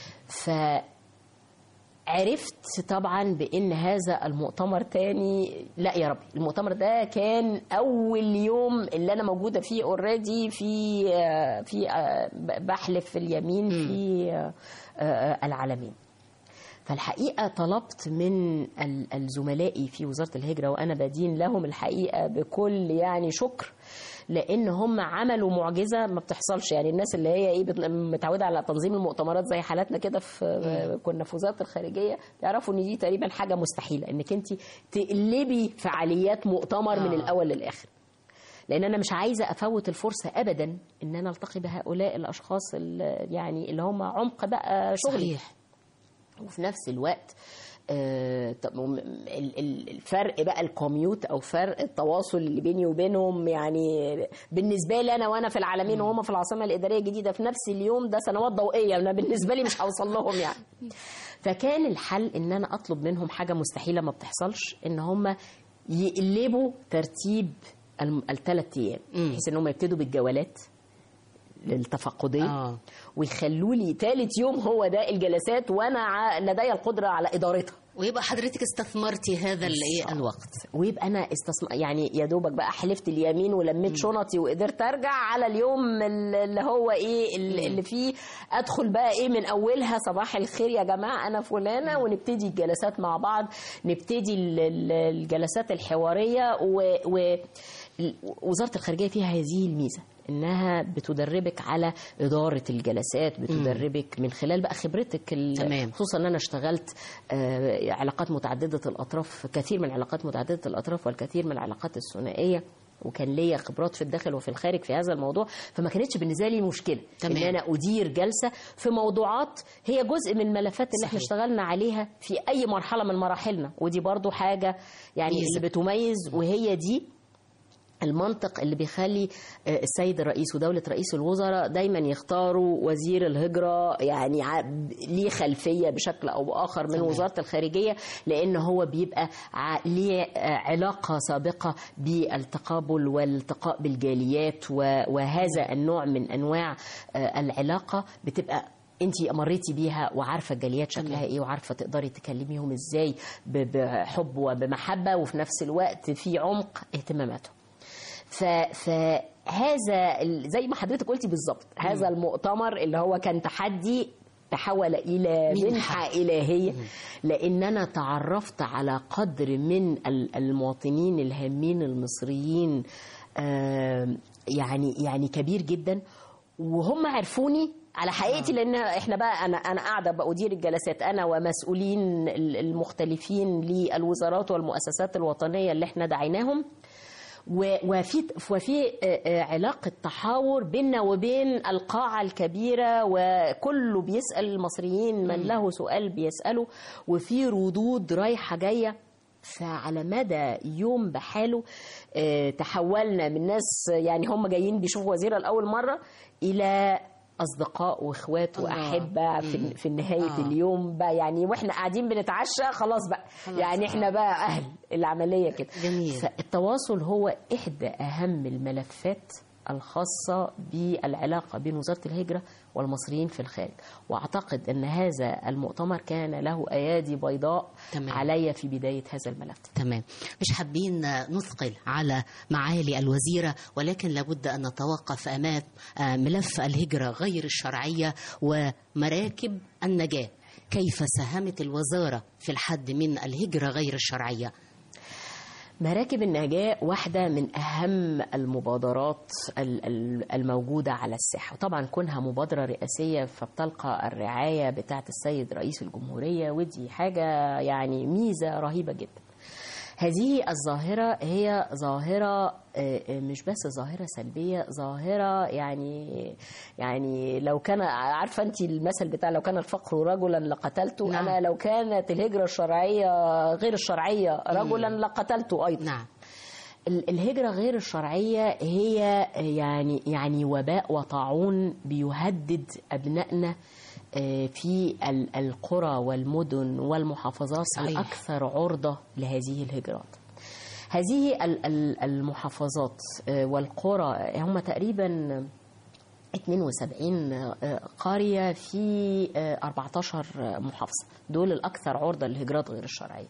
فعرفت طبعا بان هذا المؤتمر تاني لا يا رب المؤتمر ده كان اول يوم اللي انا موجوده فيه اوريدي في آه، في آه، بحلف في اليمين في آه، آه، العالمين فالحقيقه طلبت من ال- الزملائي في وزاره الهجره وانا بدين لهم الحقيقه بكل يعني شكر لان هم عملوا معجزه ما بتحصلش يعني الناس اللي هي ايه بت- متعوده على تنظيم المؤتمرات زي حالاتنا كده في كنا في وزاره الخارجيه يعرفوا ان دي تقريبا حاجه مستحيله انك انت تقلبي فعاليات مؤتمر من آه. الاول للاخر لان انا مش عايزه افوت الفرصه ابدا ان انا التقي بهؤلاء الاشخاص اللي يعني اللي هم عمق بقى شغلي صحيح وفي نفس الوقت آه، طب وم- ال- ال- الفرق بقى الكوميوت او فرق التواصل اللي بيني وبينهم يعني بالنسبه لي انا وانا في العالمين وهم في العاصمه الاداريه الجديده في نفس اليوم ده سنوات ضوئيه انا بالنسبه لي مش هوصل لهم يعني فكان الحل ان انا اطلب منهم حاجه مستحيله ما بتحصلش ان هم يقلبوا ترتيب الثلاث ايام بحيث ان هم يبتدوا بالجولات للتفقديه آه. ويخلوا لي ثالث يوم هو ده الجلسات وانا ع- لدي القدره على ادارتها ويبقى حضرتك استثمرتي هذا الايه الوقت ويبقى انا استثم... يعني يا دوبك بقى حلفت اليمين ولميت شنطي وقدرت ارجع على اليوم اللي هو ايه اللي اللي فيه ادخل بقى ايه من اولها صباح الخير يا جماعه انا فلانه ونبتدي الجلسات مع بعض نبتدي ال- ال- الجلسات الحواريه و... و... وزاره الخارجيه فيها هذه الميزه انها بتدربك على اداره الجلسات بتدربك من خلال بقى خبرتك ال- تمام. خصوصا ان انا اشتغلت آه، علاقات متعدده الاطراف كثير من علاقات متعدده الاطراف والكثير من العلاقات الثنائيه وكان ليا خبرات في الداخل وفي الخارج في هذا الموضوع فما كانتش بالنسبه لي مشكله تمام. ان انا ادير جلسه في موضوعات هي جزء من الملفات اللي احنا صحيح. اشتغلنا عليها في اي مرحله من مراحلنا ودي برضو حاجه يعني ميزة. اللي بتميز وهي دي المنطق اللي بيخلي آه، السيد الرئيس ودولة رئيس الوزراء دايما يختاروا وزير الهجرة يعني ع- ليه خلفية بشكل أو بآخر من تمام. وزارة الخارجية لأن هو بيبقى ع- ليه آه، علاقة سابقة بالتقابل والالتقاء بالجاليات و- وهذا النوع من أنواع آه، العلاقة بتبقى انت مريتي بيها وعارفه الجاليات شكلها ايه وعارفه تقدري تكلميهم ازاي ب- بحب وبمحبه وفي نفس الوقت في عمق اهتماماتهم ف... فهذا ال- زي ما حضرتك قلتي بالظبط هذا المؤتمر اللي هو كان تحدي تحول الى منحة. منحه الهيه لان انا تعرفت على قدر من ال- المواطنين الهامين المصريين آم، يعني يعني كبير جدا وهم عرفوني على حقيقتي لان احنا بقى انا انا قاعده بادير الجلسات انا ومسؤولين ال- المختلفين للوزارات والمؤسسات الوطنيه اللي احنا دعيناهم و- وفي وفي آه، آه، علاقه تحاور بيننا وبين القاعه الكبيره وكله بيسال المصريين من له سؤال بيساله وفي ردود رايحه جايه فعلى مدى يوم بحاله آه، تحولنا من ناس يعني هم جايين بيشوفوا وزيرة لأول مرة إلى أصدقاء وإخوات الله. وأحبة في, في نهاية آه. آه. اليوم بقى يعني وإحنا قاعدين بنتعشى خلاص بقى خلاص. يعني إحنا بقى أهل العملية كده جميل. فالتواصل هو إحدى أهم الملفات الخاصة بالعلاقة بين وزارة الهجرة والمصريين في الخارج وأعتقد أن هذا المؤتمر كان له أيادي بيضاء تمام. علي في بداية هذا الملف تمام مش حابين نثقل على معالي الوزيرة ولكن لابد أن نتوقف أمام آه، ملف الهجرة غير الشرعية ومراكب النجاة كيف ساهمت الوزارة في الحد من الهجرة غير الشرعية مراكب النجاة واحدة من أهم المبادرات ال- ال- الموجودة على الساحة وطبعا كونها مبادرة رئاسية فبتلقى الرعاية بتاعة السيد رئيس الجمهورية ودي حاجة يعني ميزة رهيبة جدا هذه الظاهرة هي ظاهرة آه، آه، مش بس ظاهرة سلبية ظاهرة يعني يعني لو كان عارفة أنت المثل بتاع لو كان الفقر رجلا لقتلته نعم. أنا لو كانت الهجرة الشرعية غير الشرعية رجلا لقتلته أيضا نعم ال- الهجرة غير الشرعية هي يعني يعني وباء وطاعون بيهدد أبنائنا آه، في ال- القرى والمدن والمحافظات صحيح. الأكثر عرضة لهذه الهجرات هذه ال- ال- المحافظات آه، والقرى هم تقريبا 72 قرية في 14 محافظة دول الأكثر عرضة للهجرات غير الشرعية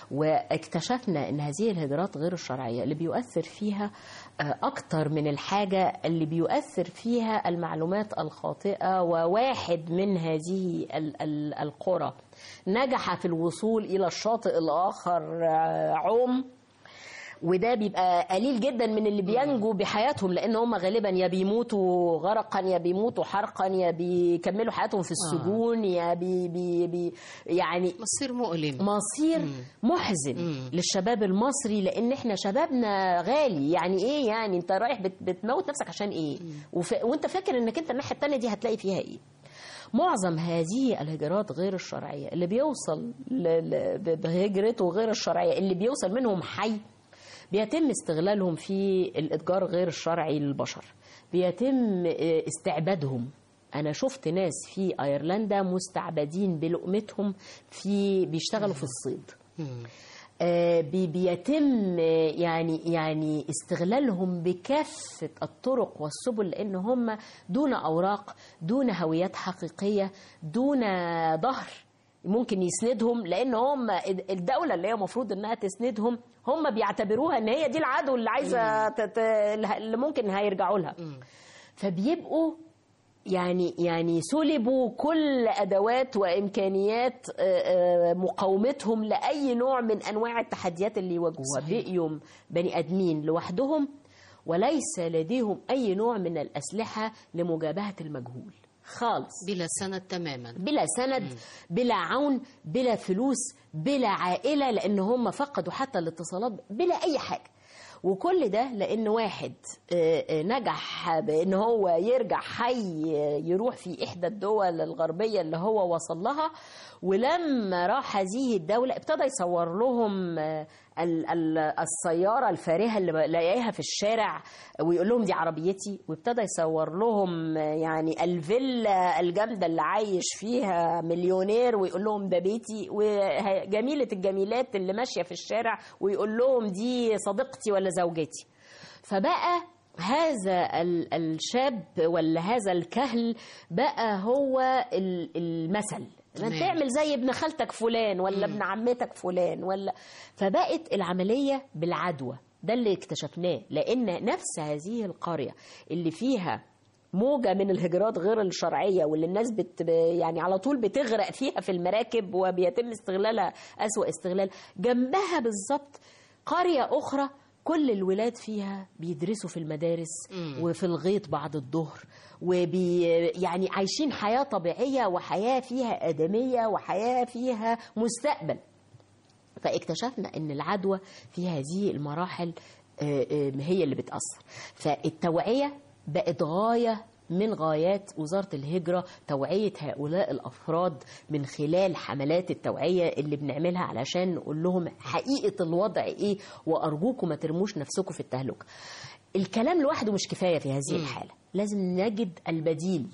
واكتشفنا أن هذه الهجرات غير الشرعية اللي بيؤثر فيها أكتر من الحاجة اللي بيؤثر فيها المعلومات الخاطئة وواحد من هذه ال- ال- القرى نجح في الوصول إلى الشاطئ الآخر عوم وده بيبقى قليل جدا من اللي بينجوا بحياتهم لان هم غالبا يا بيموتوا غرقا يا بيموتوا حرقا يا بيكملوا حياتهم في السجون يا بي بي بي يعني مصير مؤلم مصير محزن مم. للشباب المصري لان احنا شبابنا غالي يعني ايه يعني انت رايح بت بتموت نفسك عشان ايه وف... وانت فاكر انك انت الناحيه التانيه دي هتلاقي فيها ايه معظم هذه الهجرات غير الشرعيه اللي بيوصل ل... ل... ب- بهجرته غير الشرعيه اللي بيوصل منهم حي بيتم استغلالهم في الاتجار غير الشرعي للبشر بيتم اه، استعبادهم انا شفت ناس في ايرلندا مستعبدين بلقمتهم في بيشتغلوا في الصيد آه، بي- بيتم آه، يعني يعني استغلالهم بكافه الطرق والسبل لان هم دون اوراق دون هويات حقيقيه دون ظهر ممكن يسندهم لان هم الدوله اللي هي المفروض انها تسندهم هم بيعتبروها ان هي دي العدو اللي عايزه تت- اللي ممكن هيرجعوا لها فبيبقوا يعني يعني سلبوا كل ادوات وامكانيات آه، آه، مقاومتهم لاي نوع من انواع التحديات اللي يواجهوها بقيوا بني ادمين لوحدهم وليس لديهم اي نوع من الاسلحه لمجابهه المجهول خالص بلا سند تماما بلا سند بلا عون بلا فلوس بلا عائلة لأن هم فقدوا حتى الاتصالات بلا أي حاجة وكل ده لأن واحد آه، آه، نجح بأن هو يرجع حي آه، يروح في إحدى الدول الغربية اللي هو وصل لها ولما راح هذه الدولة ابتدى يصور لهم آه، ال- ال- السيارة الفارهة اللي لاقيها في الشارع ويقول لهم دي عربيتي وابتدى يصور لهم آه، يعني الفيلا الجامدة اللي عايش فيها مليونير ويقول لهم ده بيتي وجميلة الجميلات اللي ماشية في الشارع ويقول لهم دي صديقتي ولا زوجتي فبقى هذا ال- الشاب ولا هذا الكهل بقى هو ال- المثل ما تمام. تعمل زي ابن خالتك فلان ولا ابن عمتك فلان ولا فبقت العملية بالعدوى ده اللي اكتشفناه لأن نفس هذه القرية اللي فيها موجة من الهجرات غير الشرعية واللي الناس بت يعني على طول بتغرق فيها في المراكب وبيتم استغلالها أسوأ استغلال جنبها بالظبط قرية أخرى كل الولاد فيها بيدرسوا في المدارس وفي الغيط بعد الظهر وبي يعني عايشين حياة طبيعية وحياة فيها آدمية وحياة فيها مستقبل فاكتشفنا ان العدوى في هذه المراحل آه، آه، هي اللي بتأثر فالتوعية بقت غاية من غايات وزارة الهجرة توعية هؤلاء الأفراد من خلال حملات التوعية اللي بنعملها علشان نقول لهم حقيقة الوضع إيه وأرجوكم ما ترموش نفسكم في التهلكة الكلام لوحده مش كفاية في هذه الحالة لازم نجد البديل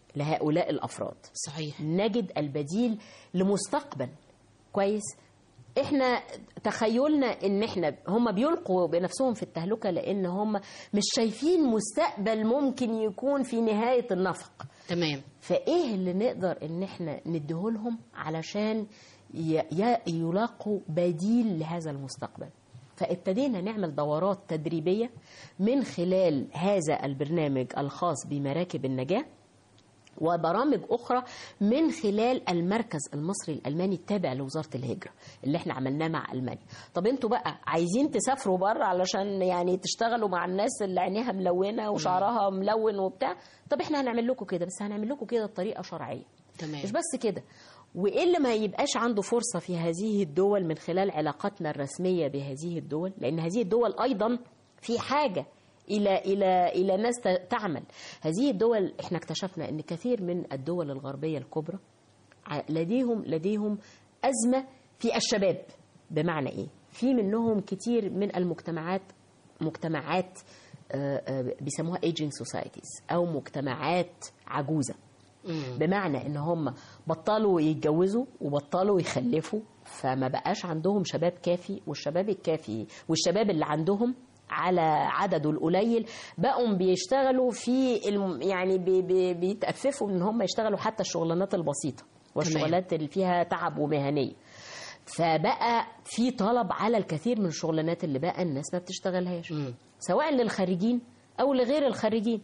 لهؤلاء الأفراد صحيح نجد البديل لمستقبل كويس احنا تخيلنا ان احنا هم بيلقوا بنفسهم في التهلكه لان هم مش شايفين مستقبل ممكن يكون في نهايه النفق تمام فايه اللي نقدر ان احنا نديهولهم علشان ي- ي- يلاقوا بديل لهذا المستقبل فابتدينا نعمل دورات تدريبيه من خلال هذا البرنامج الخاص بمراكب النجاه وبرامج اخرى من خلال المركز المصري الالماني التابع لوزاره الهجره اللي احنا عملناه مع المانيا طب انتوا بقى عايزين تسافروا بره علشان يعني تشتغلوا مع الناس اللي عينيها ملونه وشعرها ملون وبتاع طب احنا هنعمل لكم كده بس هنعمل لكم كده بطريقه شرعيه تمام مش بس كده وايه اللي ما يبقاش عنده فرصه في هذه الدول من خلال علاقاتنا الرسميه بهذه الدول لان هذه الدول ايضا في حاجه الى الى الى ناس ت- تعمل هذه الدول احنا اكتشفنا ان كثير من الدول الغربيه الكبرى ع- لديهم لديهم ازمه في الشباب بمعنى ايه في منهم كتير من المجتمعات مجتمعات آه، آه، بيسموها aging societies او مجتمعات عجوزه بمعنى ان هم بطلوا يتجوزوا وبطلوا يخلفوا فما بقاش عندهم شباب كافي والشباب الكافي والشباب اللي عندهم على عدده القليل بقوا بيشتغلوا في الم... يعني بي... بي... بيتأففوا ان هم يشتغلوا حتى الشغلانات البسيطه والشغلات اللي فيها تعب ومهنيه فبقى في طلب على الكثير من الشغلانات اللي بقى الناس ما بتشتغلهاش سواء للخريجين او لغير الخريجين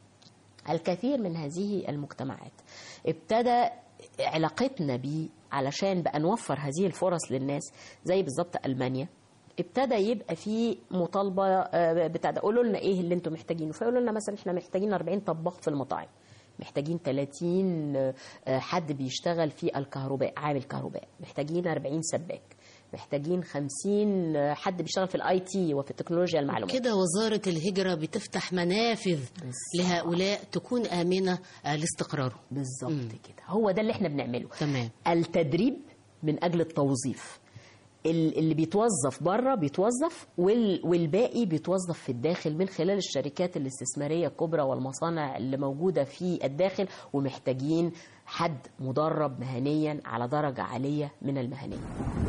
الكثير من هذه المجتمعات ابتدى علاقتنا بيه علشان بقى نوفر هذه الفرص للناس زي بالظبط المانيا ابتدى يبقى في مطالبه آه، بتاع ده قولوا لنا ايه اللي انتم محتاجينه فيقولوا لنا مثلا احنا محتاجين 40 طباخ في المطاعم محتاجين 30 آه، حد بيشتغل في الكهرباء عامل كهرباء محتاجين 40 سباك محتاجين 50 حد بيشتغل في الاي تي وفي التكنولوجيا المعلومات كده وزارة الهجرة بتفتح منافذ لهؤلاء تكون آمنة آه، لاستقرارهم بالظبط كده هو ده اللي احنا بنعمله تمام التدريب من اجل التوظيف ال- اللي بيتوظف بره بيتوظف وال- والباقي بيتوظف في الداخل من خلال الشركات الاستثماريه الكبرى والمصانع اللي موجوده في الداخل ومحتاجين حد مدرب مهنيا على درجه عاليه من المهنيه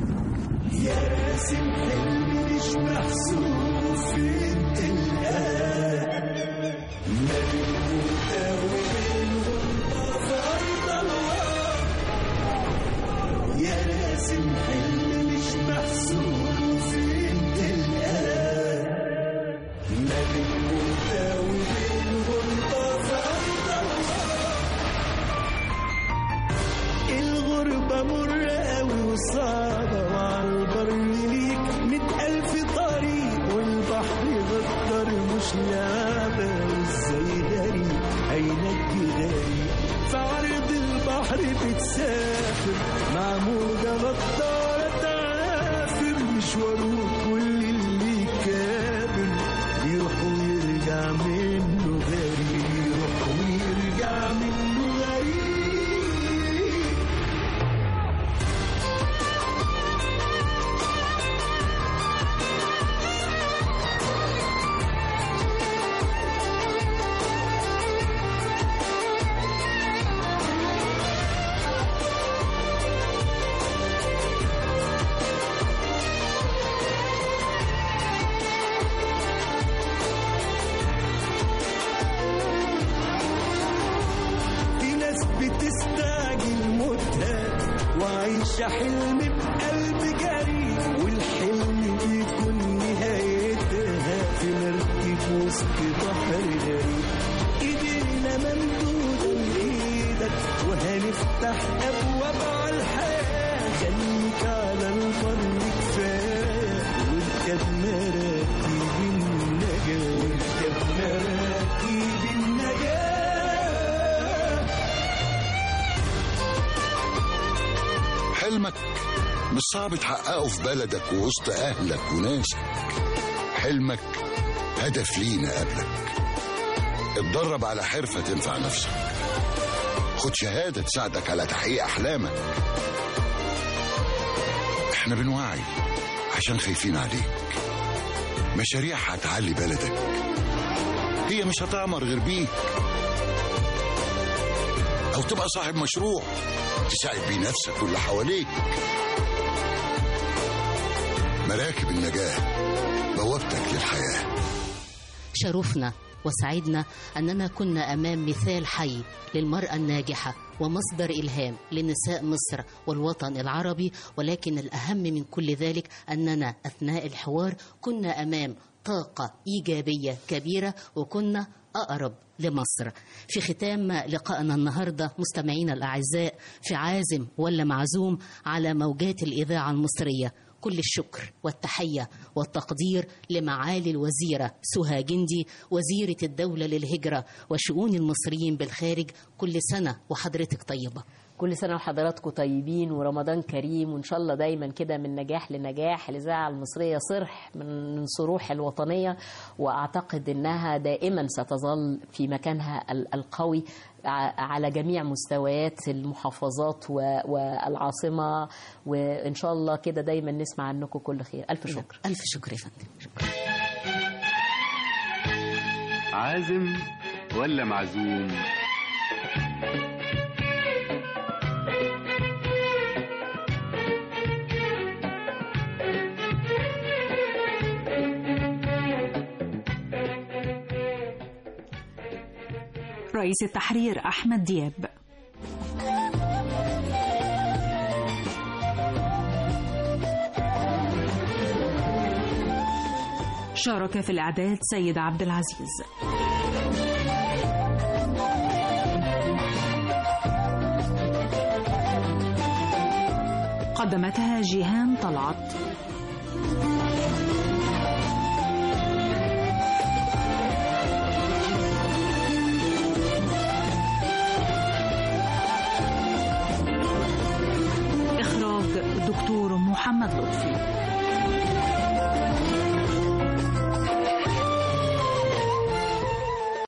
راسم حلم مش محسوب في التلقاء ملكوت وبينهم فرض الله يا راسم حلم مش محسوب في التلقاء ملكوت وبينهم فرض الغربة مرة أوي وصعبة وعلى البر ليك مئة ألف طريق والبحر غدر مش لعبة وازاي غريب عينك غريب في عرض البحر بتسافر مع موجة غدارة تعافر مشواره كل اللي كابر يروح ويرجع منه غريب يروح ويرجع منه غريب في ناس بتستعجل موتها وعايشة حلم بقلب جري والحلم بيكون نهايتها في مركب وسط بحر غريب ايدينا ممدودة لإيدك وهنفتح أبواب على الحياة خليك على البر كفاية واركب مراكب النجاة واركب مراكب النجاة حلمك مش صعب تحققه في بلدك ووسط أهلك وناسك حلمك هدف لينا قبلك اتدرب على حرفة تنفع نفسك خد شهادة تساعدك على تحقيق أحلامك احنا بنوعي عشان خايفين عليك مشاريع هتعلي بلدك هي مش هتعمر غير بيك أو تبقى صاحب مشروع تساعد بيه نفسك واللي حواليك مراكب النجاة بوابتك للحياة شرفنا وسعدنا أننا كنا أمام مثال حي للمرأة الناجحة ومصدر إلهام لنساء مصر والوطن العربي ولكن الأهم من كل ذلك أننا أثناء الحوار كنا أمام طاقة إيجابية كبيرة وكنا أقرب لمصر في ختام لقائنا النهاردة مستمعينا الأعزاء في عازم ولا معزوم على موجات الإذاعة المصرية كل الشكر والتحية والتقدير لمعالي الوزيرة سهى جندي وزيرة الدولة للهجرة وشؤون المصريين بالخارج كل سنة وحضرتك طيبة كل سنة وحضراتكم طيبين ورمضان كريم وإن شاء الله دايما كده من نجاح لنجاح الإذاعة المصرية صرح من صروح الوطنية وأعتقد أنها دائما ستظل في مكانها ال- القوي ع- على جميع مستويات المحافظات و- والعاصمة وإن شاء الله كده دايما نسمع عنكم كل خير ألف شكر ألف شكر يا فندم عازم ولا معزوم رئيس التحرير أحمد دياب شارك في الإعداد سيد عبد العزيز قدمتها جيهان طلعت إخراج دكتور محمد لطفي